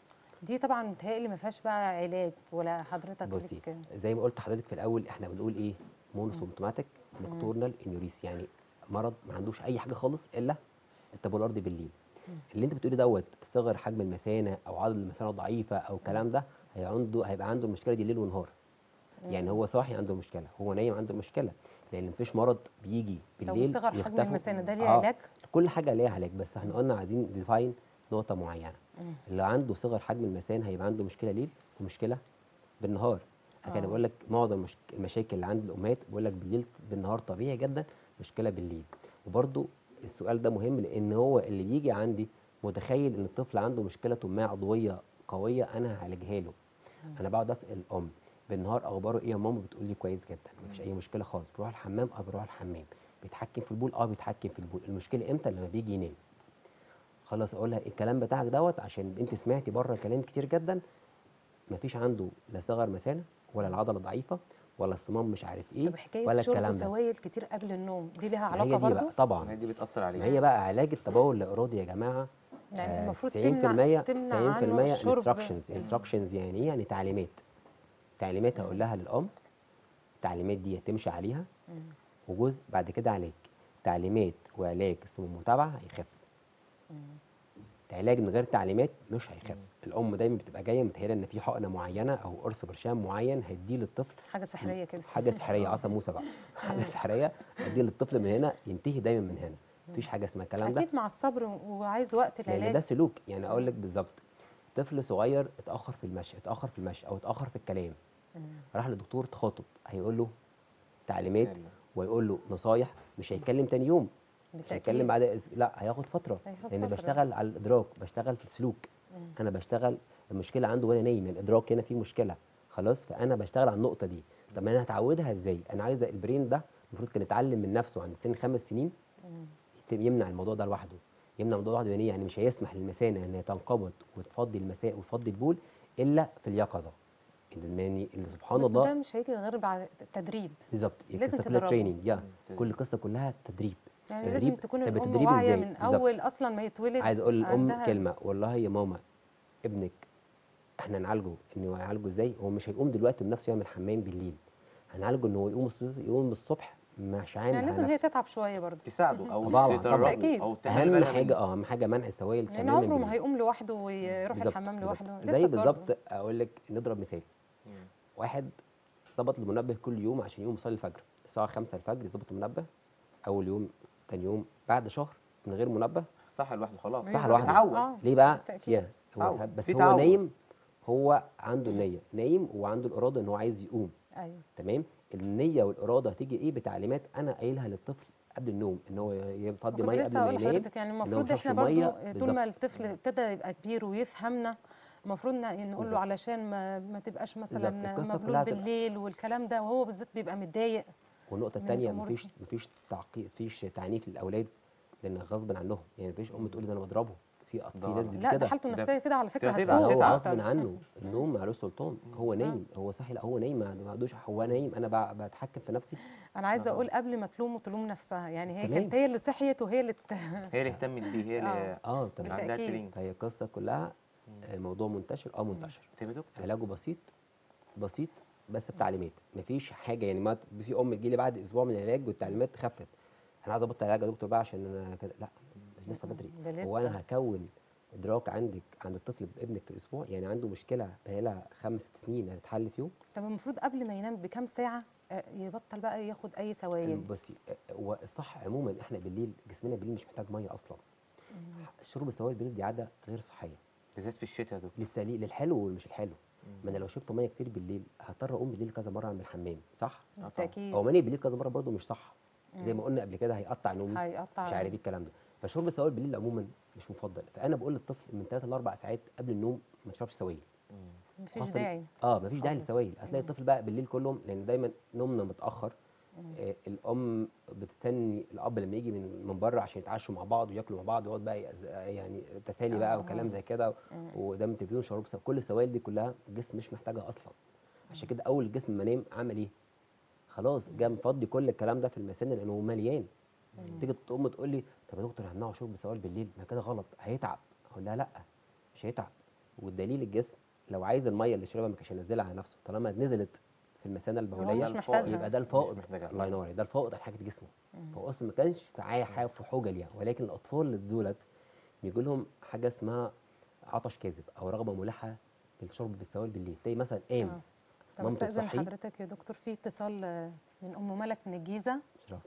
دي طبعا متهيألي ما فيهاش بقى علاج ولا حضرتك بصي ليك زي ما قلت لحضرتك في الاول احنا بنقول ايه مونوسومتوماتيك نكتورنال انيوريس يعني مرض ما عندوش اي حاجه خالص الا الطابور الارضي بالليل اللي انت بتقولي دوت صغر حجم المثانه او عضل المثانه ضعيفه او الكلام ده هي عنده هيبقى عنده المشكله دي ليل ونهار يعني هو صاحي عنده مشكله هو نايم عنده مشكله لان مفيش مرض بيجي لو بالليل صغر حجم يختفوا. المثانه ده ليه آه، علاج؟ كل حاجه ليها علاج بس احنا قلنا عايزين ديفاين نقطه معينه مم. اللي عنده صغر حجم المثانه هيبقى عنده مشكله ليل ومشكله بالنهار لكن آه. انا بقول لك معظم المش- المشاكل اللي عند الامهات بقول لك بالليل بالنهار طبيعي جدا مشكله بالليل وبرده السؤال ده مهم لان هو اللي بيجي عندي متخيل ان الطفل عنده مشكله ما عضويه قويه انا هعالجها له انا بقعد اسال الام بالنهار اخباره ايه يا ماما بتقول لي كويس جدا مفيش اي مشكله خالص بروح الحمام اه بروح الحمام بيتحكم في البول اه بيتحكم في البول المشكله امتى لما بيجي ينام خلاص اقول لها الكلام بتاعك دوت عشان انت سمعتي بره كلام كتير جدا مفيش عنده لا صغر مثانه ولا العضله ضعيفه ولا الصمام مش عارف ايه طب حكايه ولا شرب الكلام ده سوائل كتير قبل النوم دي ليها ما هي علاقه دي برضو؟ بقى طبعا ما هي دي بتاثر ما عليه هي بقى علاج التبول الارادي يا جماعه يعني آه، المفروض 90% تمنع تمنع عنه 90% الشرب انستراكشنز انستراكشنز يعني ايه يعني تعليمات تعليمات هقول لها للام التعليمات دي تمشي عليها مم. وجزء بعد كده علاج تعليمات وعلاج ثم متابعه هيخف مم. علاج من غير تعليمات مش هيخف الام دايما بتبقى جايه متهيألة ان في حقنه معينه او قرص برشام معين هيديه للطفل حاجه سحريه كده حاجه سحريه عصا موسى بقى حاجه سحريه هيديه للطفل من هنا ينتهي دايما من هنا مفيش حاجه اسمها الكلام ده اكيد مع الصبر وعايز وقت لان العلاج ده سلوك يعني اقول لك بالظبط طفل صغير اتاخر في المشي اتاخر في المشي او اتاخر في الكلام مم. راح لدكتور تخاطب هيقول له تعليمات يلا. ويقول له نصايح مش هيتكلم تاني يوم مش بالتأكيد. هيتكلم بعد أس- لا هياخد فتره هياخد لان فترة. بشتغل على الادراك بشتغل في السلوك مم. انا بشتغل المشكله عنده وانا نايم الادراك هنا فيه مشكله خلاص فانا بشتغل على النقطه دي طب انا هتعودها ازاي انا عايزه البرين ده المفروض كان يتعلم من نفسه عند سن خمس سنين مم. يتم- يمنع الموضوع ده لوحده يمنع الموضوع لوحده يعني إيه؟ يعني مش هيسمح للمثانه ان هي تنقبض وتفضي المساء وتفضي البول الا في اليقظه ان يعني اللي سبحان بس الله ده مش هيجي غير بعد تدريب بالظبط لازم القصه كلها تدربه. تريننج يا تدريب. كل قصه كلها تدريب يعني تدريب. لازم تكون طب الام التدريب واعيه إزاي؟ من بالظبط. اول اصلا ما يتولد عايز اقول للام عندها- كلمه والله يا ماما ابنك احنا نعالجه انه هنعالجه ازاي هو مش هيقوم دلوقتي بنفسه يعمل حمام بالليل هنعالجه ان هو يقوم الصبح يقوم الصبح مش عامل يعني لازم هي تتعب شويه برضه تساعده او طبعاً، تدربه طبعاً. او تخلي اهم بالها حاجه منه. اه اهم حاجه منع السوائل لان تماما عمره بالليل. ما هيقوم لوحده ويروح بالظبط، الحمام بالظبط. لوحده زي لسه برضه. بالظبط اقول لك نضرب مثال مم. واحد ظبط المنبه كل يوم عشان يقوم يصلي الفجر الساعه 5 الفجر يظبط المنبه اول يوم تاني يوم بعد شهر من غير منبه صح لوحده خلاص ما صح هي لوحده. اتعود آه. ليه بقى بالتأكيد. يا هو تعود. بس في هو تعود. نايم هو عنده النيه نايم وعنده الاراده ان هو عايز يقوم ايوه تمام النيه والاراده هتيجي ايه بتعليمات انا قايلها للطفل قبل النوم ان هو يفضي كنت ميه لسه قبل ما هقول ينام لحضرتك يعني إن هو المفروض ما احنا يشربش مية. برضو طول ما بالظبط. الطفل ابتدى يبقى كبير ويفهمنا المفروض ن- نقول له بالظبط. علشان ما, ما تبقاش مثلا القصة مبلول كلها هتبقى- بالليل والكلام ده وهو بالذات بيبقى متضايق والنقطه من الثانيه الأمور مفيش دي. مفيش تعقيد مفيش تعنيف للاولاد لان غصب عنهم يعني مفيش ام تقول لي ده انا بضربه في أط- في ده ناس غلط. بتقول لا ده كده حالته ده النفسيه كده على فكره هتتعب، هتسوء هو هتتعب. غصب أكتر. عنه النوم معلوش سلطان هو نايم هو صحي لا هو نايم ما ما عندوش هو نايم انا ب- بتحكم في نفسي انا عايزه طبعاً. اقول قبل ما تلوم تلوم نفسها يعني هي تمام. كانت هي اللي صحيت وهي اللي ت- هي اللي اهتمت بيه هي اللي آه. اه تمام عندها بالتأكيد. تريننج فهي القصه كلها آه، موضوع منتشر اه منتشر طيب يا دكتور علاجه بسيط بسيط بس بتعليمات مفيش حاجه يعني ما ت- في ام تجي لي بعد اسبوع من العلاج والتعليمات خفت انا عايز ابطل علاج يا دكتور بقى عشان انا كده لا لسه بدري ده هو لسه. انا هكون ادراك عندك عند الطفل ابنك في اسبوع يعني عنده مشكله بقالها خمس ست سنين هتتحل في يوم طب المفروض قبل ما ينام بكام ساعه آه، يبطل بقى ياخد اي سوائل بصي آه، هو الصح عموما احنا بالليل جسمنا بالليل مش محتاج ميه اصلا شرب السوائل بالليل دي عاده غير صحيه بالذات في الشتاء يا دكتور للسليق للحلو والمش الحلو ما انا لو شربت ميه كتير بالليل هضطر اقوم بالليل كذا مره اعمل الحمام صح بالتاكيد هو ماني بالليل كذا مره برضه مش صح زي ما قلنا قبل كده هيقطع نومي هيقطع مش عارف ايه الكلام ده فشرب السوائل بالليل عموما مش مفضل فانا بقول للطفل من 3 ل 4 ساعات قبل النوم ما تشربش سوائل مفيش خاصة- داعي اه مفيش داعي خالص. للسوائل هتلاقي الطفل بقى بالليل كلهم لان دايما نومنا متاخر آه الام بتستني الاب لما يجي من من بره عشان يتعشوا مع بعض وياكلوا مع بعض ويقعد بقى يأز- يعني تسالي بقى آه. وكلام زي كده وقدام التلفزيون شرب سوائل كل السوائل دي كلها الجسم مش محتاجها اصلا عشان كده اول الجسم ما نام عمل ايه خلاص جه مفضي كل الكلام ده في المثانه لانه هو مليان تيجي تقوم تقول لي طب يا دكتور همنعه شرب سوائل بالليل ما كده غلط هيتعب اقول لها لا مش هيتعب والدليل الجسم لو عايز الميه اللي شربها ما كانش هينزلها على نفسه طالما نزلت في المثانه هو البوليه مش محتاجها. يبقى ده مش الفائض محتاجها. الله ينور عليك ده الفائض على حاجه جسمه هو اصلا ما كانش في عاي حاجه في حوجه ليها ولكن الاطفال اللي دولت بيجي لهم حاجه اسمها عطش كاذب او رغبه ملحه للشرب بالسوائل بالليل تلاقي مثلا قام آه. طب مامته استاذن تصحيه. حضرتك يا دكتور في اتصال آه، من ام ملك من الجيزه شرف.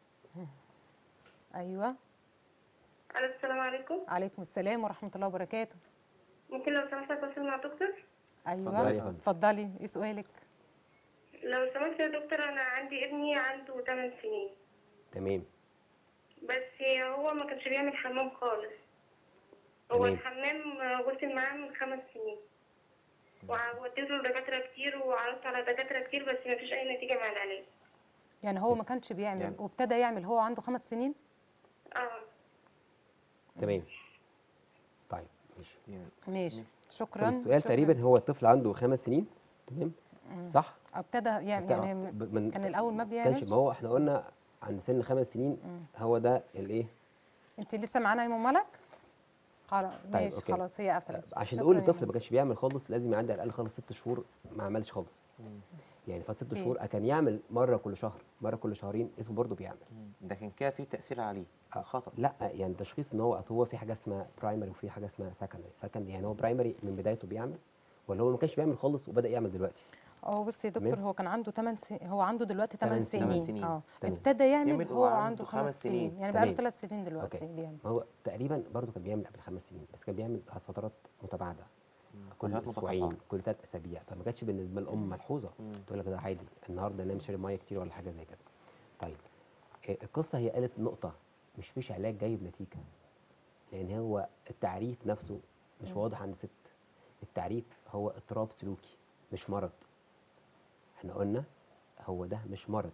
ايوه الو السلام عليكم عليكم السلام ورحمه الله وبركاته ممكن لو سمحت اتواصل مع دكتور اتفضلي ايوه يا فندم. اتفضلي ايه سؤالك لو سمحت يا دكتور انا عندي ابني عنده 8 سنين تمام بس هو ما كانش بيعمل حمام خالص هو تمام. الحمام وصل معاه من خمس سنين ووديته لدكاترة كتير وعرضت على دكاترة كتير بس ما فيش أي نتيجة مع العلاج يعني هو ما كانش بيعمل يعني- وابتدى يعمل هو عنده خمس سنين اه تمام طيب ماشي يعني ماشي طب شكرا السؤال شكراً. تقريبا هو الطفل عنده خمس سنين تمام صح ابتدى يعني, بتاع- يعني ب- من- كان الاول ما كانش بيعملش ما هو احنا قلنا عند سن خمس سنين هو ده الايه انت لسه معانا يا ام ملك خلاص طيب، ماشي أوكي. خلاص هي قفلت عشان شكراً نقول يا الطفل أم. ما كانش بيعمل خالص لازم يعدي على الاقل خالص ست شهور ما عملش خالص يعني فات ست أوكي. شهور كان يعمل مره كل شهر مره كل شهرين اسمه برضه بيعمل لكن كده في تاثير عليه خطر لا يعني تشخيص ان هو هو في حاجه اسمها برايمري وفي حاجه اسمها سكندري سكند يعني هو برايمري من بدايته بيعمل ولا هو ما كانش بيعمل خالص وبدا يعمل دلوقتي اه بصي يا دكتور تمام. هو كان عنده 8 سنين هو عنده دلوقتي 8 تمن سنين. سنين, تمن سنين. اه تمام. ابتدى يعمل يعمل هو وهو عنده عنده 5 خمس سنين سنين. يعني بقى له تمام. 3 سنين دلوقتي اوكي بيعمل ما هو تقريبا برضه كان بيعمل قبل خمس سنين بس كان بيعمل على فترات متباعده كل فترات اسبوعين متقاطعة. كل ثلاث اسابيع فما كانتش بالنسبه للام ملحوظه تقول لك ده عادي النهارده نام شرب ميه كتير ولا حاجه زي كده طيب آه، القصه هي قالت نقطه مش فيش علاج جايب نتيجه لان هو التعريف نفسه مش واضح عند ست التعريف هو اضطراب سلوكي مش مرض احنا قلنا هو ده مش مرض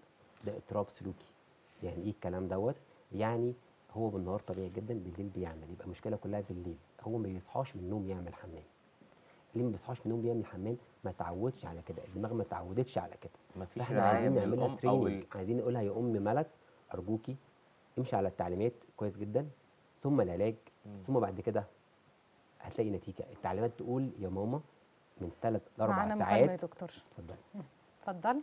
ده اضطراب سلوكي يعني ايه الكلام دوت يعني هو بالنهار طبيعي جدا بالليل بيعمل يبقى المشكله كلها بالليل هو ما بيصحاش من النوم يعمل حمام اللي ما بيصحاش من النوم بيعمل حمام ما تعودش على كده الدماغ ما تعودتش على كده مفيش فاحنا رعاية عايزين من نعملها الأم أو تريننج ال- عايزين نقولها يا ام ملك ارجوكي امشي على التعليمات كويس جدا ثم العلاج ثم بعد كده هتلاقي نتيجه التعليمات تقول يا ماما من ثلاث لاربع معانا مكالمه يا ساعات دكتور اتفضلي اتفضل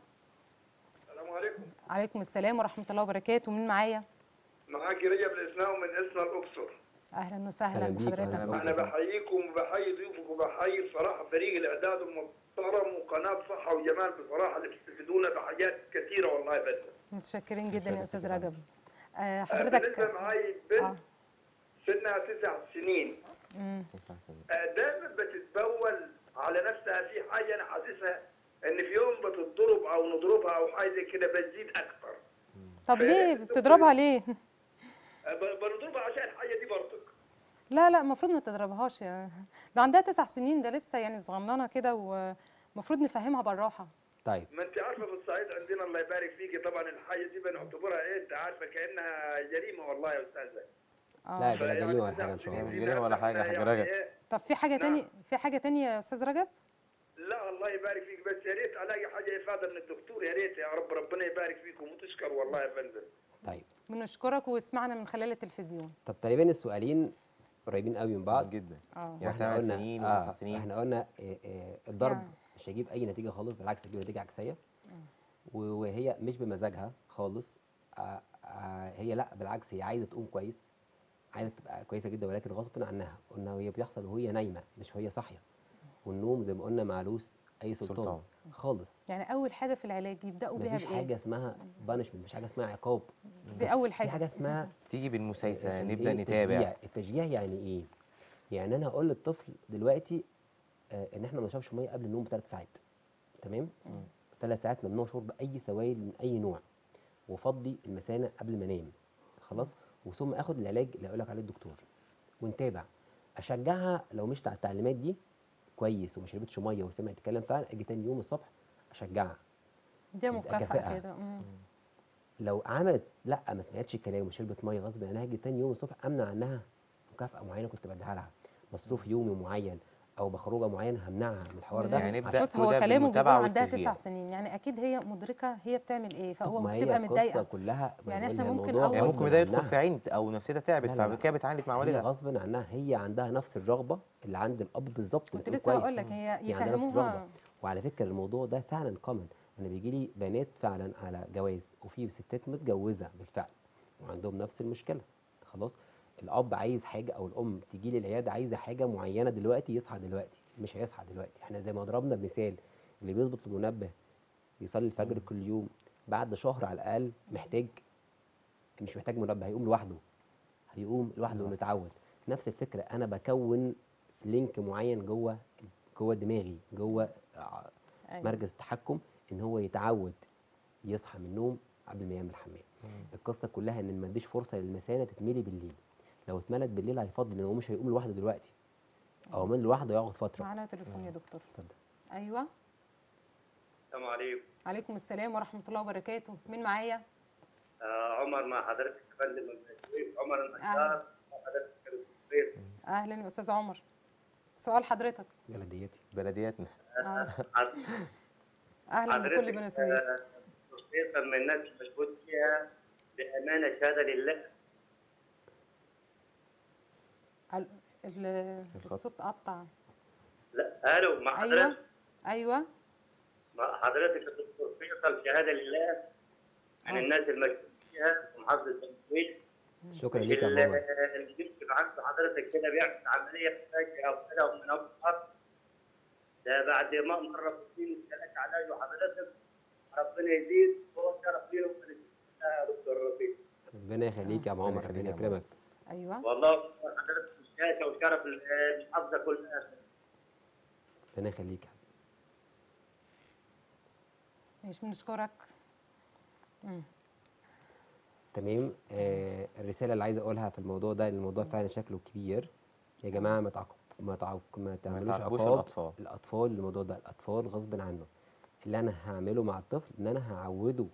السلام عليكم عليكم السلام ورحمه الله وبركاته مين معايا معاك رجب الاسناوي من اسنا الاقصر اهلا وسهلا أهلا بيك، بحضرتك أهلا انا وسهلا. بحييكم وبحيي ضيوفكم وبحيي بصراحه فريق الاعداد المحترم وقناه صحه وجمال بصراحه اللي بتستفيدونا بحاجات كثيره والله بس متشكرين جدا يا متشكر استاذ جداً. رجب آه، بالنسبه حضرتك معي آه. بنت سنها تسع سنين تسع سنين. آه، دايما بتتبول على نفسها في حاجه انا حاسسها ان في يوم بتضرب او نضربها او حاجه زي كده بتزيد اكثر طب ليه بتضربها ليه آه، ب- بنضربها عشان الحاجه دي برضك لا لا المفروض ما تضربهاش يا ده عندها تسع سنين ده لسه يعني صغننه كده ومفروض نفهمها بالراحه طيب ما انت عارفه في الصعيد عندنا الله يبارك فيكي طبعا الحاجه دي بنعتبرها ايه انت عارفه كانها جريمه والله يا استاذه لا اه ده لا فيعني جريمه ولا تسع حاجه ان شاء سنين الله مش دي جريمة ولا حاجة يا يعني حاج رجب. إيه؟ طب في حاجه نعم. تاني في حاجه تانية يا استاذ رجب لا الله يبارك فيك بس يا ريت الاقي حاجه افاده من الدكتور يا ريت يا رب ربنا يبارك فيكم وتشكر والله يا فندم طيب بنشكرك واسمعنا من خلال التلفزيون طب تقريبا السؤالين قريبين قوي من بعض جدا اه يعني واحنا 8 قلنا سنين آه و9 سنين احنا قلنا آه آه الضرب يعني. مش هيجيب اي نتيجه خالص بالعكس هيجيب نتيجه عكسيه و- وهي مش بمزاجها خالص آه آه هي لا بالعكس هي عايزه تقوم كويس عايزه تبقى كويسه جدا ولكن غصب عنها قلنا هي بيحصل وهي نايمه مش وهي صاحيه والنوم زي ما قلنا معلوش اي سلطان, سلطان. خالص يعني اول حاجه في العلاج يبداوا بيها مفيش بايه حاجه اسمها بانشمنت مفيش حاجه اسمها عقاب دي اول في حاجه حاجه اسمها تيجي بالمسايسة ال- نبدأ إيه؟ نتابع التشجيع. التشجيع يعني ايه؟ يعني انا هقول للطفل دلوقتي آه ان احنا ما نشربش ميه قبل النوم بثلاث ساعات تمام؟ ثلاث ساعات ممنوع شرب اي سوائل من اي نوع وفضي المثانه قبل ما انام خلاص؟ وثم اخد العلاج اللي هيقول لك عليه الدكتور ونتابع اشجعها لو مشت على التعليمات دي كويس وما شربتش ميه وسمعت الكلام فعلا اجي تاني يوم الصبح اشجعها دي تبقى مكافاه كفاءة. كده مم. لو عملت لا ما سمعتش الكلام وشربت ميه غصب عنها هاجي تاني يوم الصبح امنع عنها مكافاه معينه كنت بديها لها مصروف يومي معين او بخروجه معينه همنعها من الحوار ده يعني نبدأ بص هو كده كلامه بيقول بالمتابعة عندها والتشجيع. تسع سنين يعني اكيد هي مدركه هي بتعمل ايه فهو ما هي بتبقى القصه متضايقه كلها يعني بقول إحنا لها ممكن الموضوع أول- يعني غصب ممكن ده يدخل عنها. في عين او نفسيتها تعبت لا، لا، لا. فكده بتعاند مع هي والدها غصب عنها هي عندها نفس الرغبه اللي عند الاب بالظبط كنت بتقول لسه هقول كويس. لك هي هي عندها نفس يفهموها الرغبة. وعلى فكره الموضوع ده فعلا كومن انا بيجي لي بنات فعلا على جواز وفي ستات متجوزه بالفعل وعندهم نفس المشكله خلاص الاب عايز حاجه او الام تيجي لي العياده عايزه حاجه معينه دلوقتي يصحى دلوقتي مش هيصحى دلوقتي احنا زي ما ضربنا بمثال اللي بيظبط المنبه بيصلي الفجر كل يوم بعد شهر على الاقل محتاج مش محتاج منبه هيقوم لوحده هيقوم لوحده ومتعود نفس الفكره انا بكون لينك معين جوه جوه دماغي جوه ع- أيوة. مركز التحكم ان هو يتعود يصحى من النوم قبل ما يعمل حمام القصه كلها ان ما اديش فرصه للمثانه تتملي بالليل لو اتملت بالليل هيفضل ان هو مش هيقوم لوحده دلوقتي او من لوحده يقعد فتره معانا تليفون يا دكتور اتفضل ايوه السلام عليكم عليكم السلام ورحمه الله وبركاته مين معايا آه عمر مع حضرتك يا فندم من الكويت عمر أهلا. النجار مع حضرتك من الكويت اهلا يا استاذ عمر سؤال حضرتك بلديتي بلدياتنا آه. حض- اهلا بكل حضرتك بني سويف آه، خصيصا من الناس المشهود فيها بامانه شهاده لله ال- ال- الخط. الصوت قطع لا الو مع ايوه حضرتك ايوه مع حضرتك الدكتور فيصل شهاده لله من آه. الناس المشهود فيها في محافظه بني سويف شكرا ليك يا اللي عمر اللي بيكتب عنده حضرتك كده بيعمل عمليه فجاه او كده ومن اول مرة. ده بعد ما مره في سنين ثلاث علاج وحضرتك ربنا يزيد هو شرف لينا ومن يا دكتور رفيق ربنا يخليك يا عم عمر يخليك ربنا يا عم يكرمك ايوه والله حضرتك الشاشه وشرف المحافظه كلها ربنا يخليك يا حبيبي. مش بنشكرك مم. تمام آه الرساله اللي عايز اقولها في الموضوع ده إن الموضوع فعلا شكله كبير يا جماعه ما تعاقب ما تعاقب ما تعملوش تعاقبوش عقاب الأطفال. الاطفال الموضوع ده الاطفال غصب عنه اللي انا هعمله مع الطفل ان انا هعوده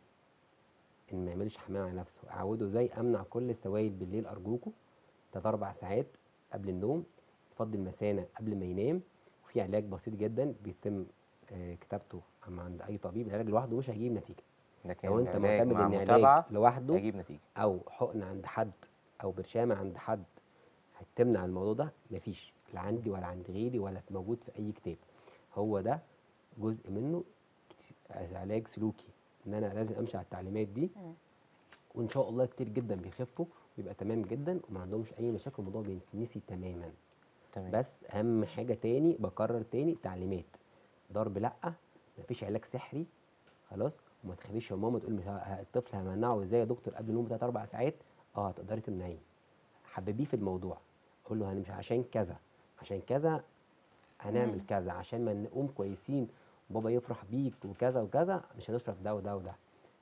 ان ما يعملش حمام على نفسه اعوده ازاي امنع كل السوائل بالليل ارجوكوا تلات اربع ساعات قبل النوم يفضي المثانه قبل ما ينام وفي علاج بسيط جدا بيتم آه كتابته أما عند اي طبيب العلاج لوحده مش هيجيب نتيجه لكن لو انت العلاج معتمد مع ان متابعه علاج لوحده هيجيب نتيجه او حقن عند حد او برشامه عند حد هتمنع الموضوع ده مفيش لا عندي ولا عند غيري ولا في- موجود في اي كتاب هو ده جزء منه كت- علاج سلوكي ان انا لازم امشي على التعليمات دي مم. وان شاء الله كتير جدا بيخفوا ويبقى تمام جدا وما عندهمش اي مشاكل الموضوع بيتنسي تماما تمام بس اهم حاجه تاني بكرر تاني تعليمات ضرب لا مفيش علاج سحري خلاص وما تخليش يا ماما تقول مش ه- ه- الطفل همنعه ازاي يا دكتور قبل النوم بثلاث اربع ساعات اه هتقدري تمنعيه حببيه في الموضوع قول له مش عشان كذا عشان كذا هنعمل مم. كذا عشان ما نقوم كويسين وبابا يفرح بيك وكذا وكذا مش هنشرب ده وده وده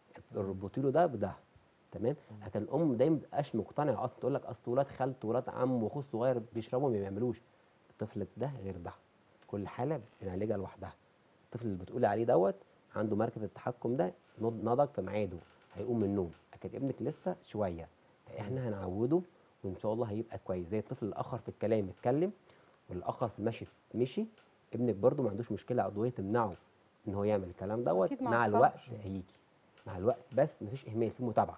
اربطي له ده بده تمام لكن الام دايما ما بتبقاش مقتنعه اصلا تقول لك اصل ولاد خالته ولاد عم واخوه الصغير بيشربوا ما بيعملوش الطفل ده غير ده كل حاله بنعالجها لوحدها الطفل اللي بتقولي عليه دوت عنده مركز التحكم ده نض- نضج في ميعاده هيقوم من النوم لكن ابنك لسه شويه فاحنا هنعوده وان شاء الله هيبقى كويس زي الطفل الاخر في الكلام اتكلم والاخر في المشي مشي ابنك برضو ما عندوش مشكله عضويه تمنعه ان هو يعمل الكلام دوت أكيد مع مع الصبر. الوقت هيجي مع الوقت بس مفيش اهمال في متابعه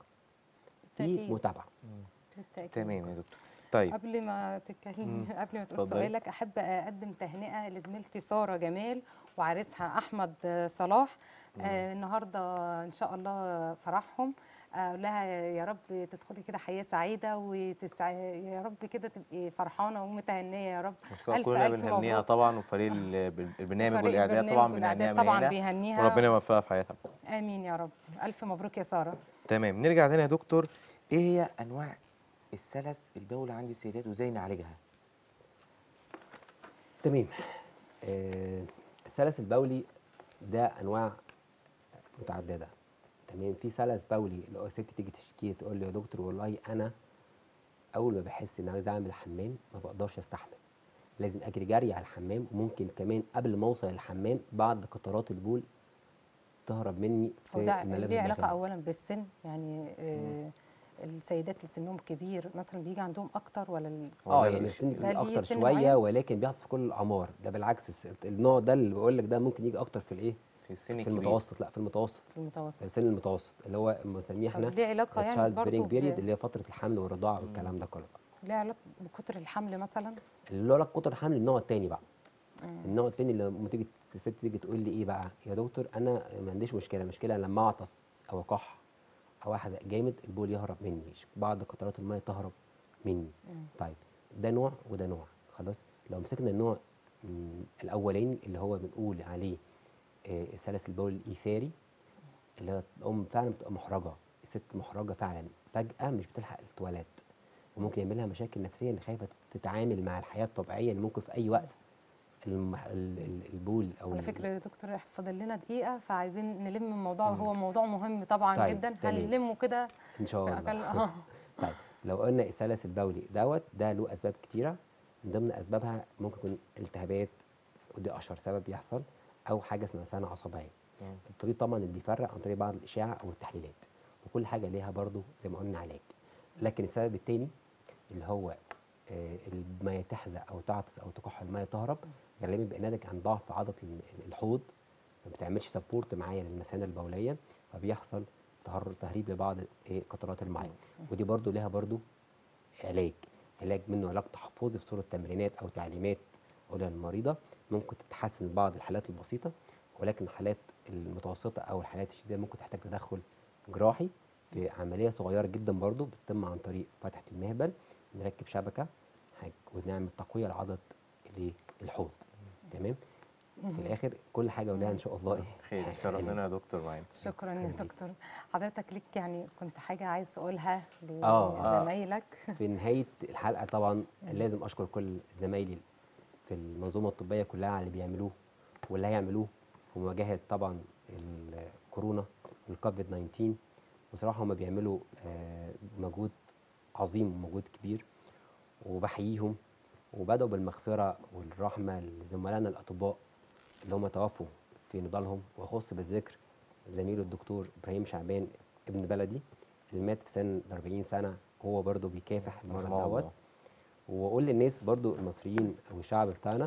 في بالتأكيد. متابعه بالتأكيد. تمام يا دكتور طيب قبل ما تتكلم قبل ما تقول اتفضلي. سؤالك احب اقدم تهنئه لزميلتي ساره جمال وعريسها احمد صلاح آه النهارده ان شاء الله فرحهم اقول لها يا رب تدخلي كده حياه سعيده وتسع... يا رب كده تبقي فرحانه ومتهنيه يا رب مشكلة ألف كلنا ألف بنهنيها مبروك. طبعا وفريق ال- البرنامج فريق والاعداد البرنامج طبعا والإعداد بنهنيها طبعا من هنا بيهنيها وربنا يوفقها في حياتها امين يا رب الف مبروك يا ساره تمام نرجع تاني يا دكتور ايه هي انواع السلس البولي عند السيدات وازاي نعالجها تمام آه السلس البولي ده انواع متعدده تمام في سلس بولي اللي هو ست تيجي تشتكي تقول لي يا دكتور والله انا اول ما بحس ان عايز اعمل حمام ما بقدرش استحمل لازم اجري جري على الحمام وممكن كمان قبل ما اوصل الحمام بعد قطرات البول تهرب مني في وده الملابس ليه علاقه الداخلية. اولا بالسن يعني آه السيدات اللي سنهم كبير مثلا بيجي عندهم اكتر ولا الس- اه ولا يعني مش- السن ده ليه اكتر سن شويه معين؟ ولكن بيحصل في كل الاعمار ده بالعكس الس- النوع ده اللي بقول لك ده ممكن يجي اكتر في الايه في السن في الكبير المتوسط لا في المتوسط في المتوسط السن المتوسط اللي هو بنسميه طب احنا ليه علاقه يعني تشايلد برضه برينج بيريد ب- اللي هي فتره الحمل والرضاعه والكلام ده كله ليه علاقه بكتر الحمل مثلا اللي هو لك قطر الحمل النوع الثاني بقى النوع التاني اللي لما تيجي الست تيجي تقول لي ايه بقى يا دكتور انا ما عنديش مشكله المشكله لما اعطس او اكح او احزق جامد البول يهرب مني بعض قطرات الميه تهرب مني طيب ده نوع وده نوع خلاص لو مسكنا النوع مم، الاولاني اللي هو بنقول عليه آه، سلس البول الايثاري اللي هو الام فعلا بتبقى محرجه الست محرجه فعلا فجاه مش بتلحق التواليت وممكن يعمل لها مشاكل نفسيه ان خايفه تتعامل مع الحياه الطبيعيه اللي ممكن في اي وقت الم- ال- ال- البول او على ال- فكره يا دكتور فاضل لنا دقيقه فعايزين نلم الموضوع هو موضوع مهم طبعا طيب، جدا تمام. هنلمه كده ان شاء في الله أقل- اه طيب لو قلنا السلس البولي دوت ده له اسباب كتيره من ضمن اسبابها ممكن يكون التهابات ودي اشهر سبب يحصل او حاجه اسمها سنه عصبيه مم. الطبيب طبعا اللي بيفرق عن طريق بعض الاشعه او التحليلات وكل حاجه ليها برضو زي ما قلنا علاج لكن السبب التاني اللي هو آه، الميه تحزق او تعطس او تكح الميه تهرب غالبا بيبقى ناتج عن ضعف عضله ال- الحوض ما بتعملش سبورت معايا للمثانه البوليه فبيحصل تهر- تهريب لبعض إيه، قطرات الميه ودي برضو ليها برضو علاج علاج منه علاج تحفظي في صوره تمرينات او تعليمات اقولها للمريضه ممكن تتحسن في بعض الحالات البسيطه ولكن الحالات المتوسطه او الحالات الشديده ممكن تحتاج تدخل جراحي في عمليه صغيره جدا برضو بتتم عن طريق فتحه المهبل نركب شبكه حاج- ونعمل تقويه لعضله الإيه؟ الحوض تمام في الاخر كل حاجه ولها ان شاء الله ايه خير شرفنا يا دكتور معانا شكرا يا دكتور حضرتك ليك يعني كنت حاجه عايز تقولها آه. لزمايلك في نهايه الحلقه طبعا لازم اشكر كل زمايلي في المنظومه الطبيه كلها على اللي بيعملوه واللي هيعملوه في مواجهه طبعا الكورونا والكوفيد 19 بصراحه هم بيعملوا آه، مجهود عظيم ومجهود كبير وبحييهم وبدأوا بالمغفرة والرحمة لزملائنا الأطباء اللي هم توفوا في نضالهم وأخص بالذكر زميله الدكتور إبراهيم شعبان ابن بلدي اللي مات في سن 40 سنة هو برضه بيكافح المرض رحمه دوت الله. وأقول للناس برضه المصريين أو الشعب بتاعنا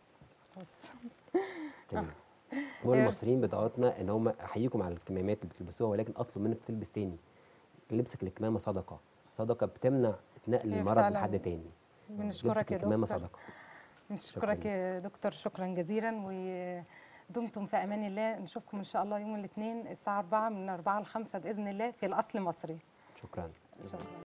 بس. تمام والمصريين بتاعتنا ان هم احييكم على الكمامات اللي بتلبسوها ولكن اطلب منك تلبس تاني لبسك للكمامه صدقه صدقه بتمنع نقل هي المرض فعلاً لحد تاني بنشكرك لبسك يا للكمامه دكتور صدقه بنشكرك شكراً. يا دكتور شكرا جزيلا ودمتم في امان الله نشوفكم ان شاء الله يوم الاثنين الساعه 4 من 4 ل 5 باذن الله في الاصل مصري شكرا شكرا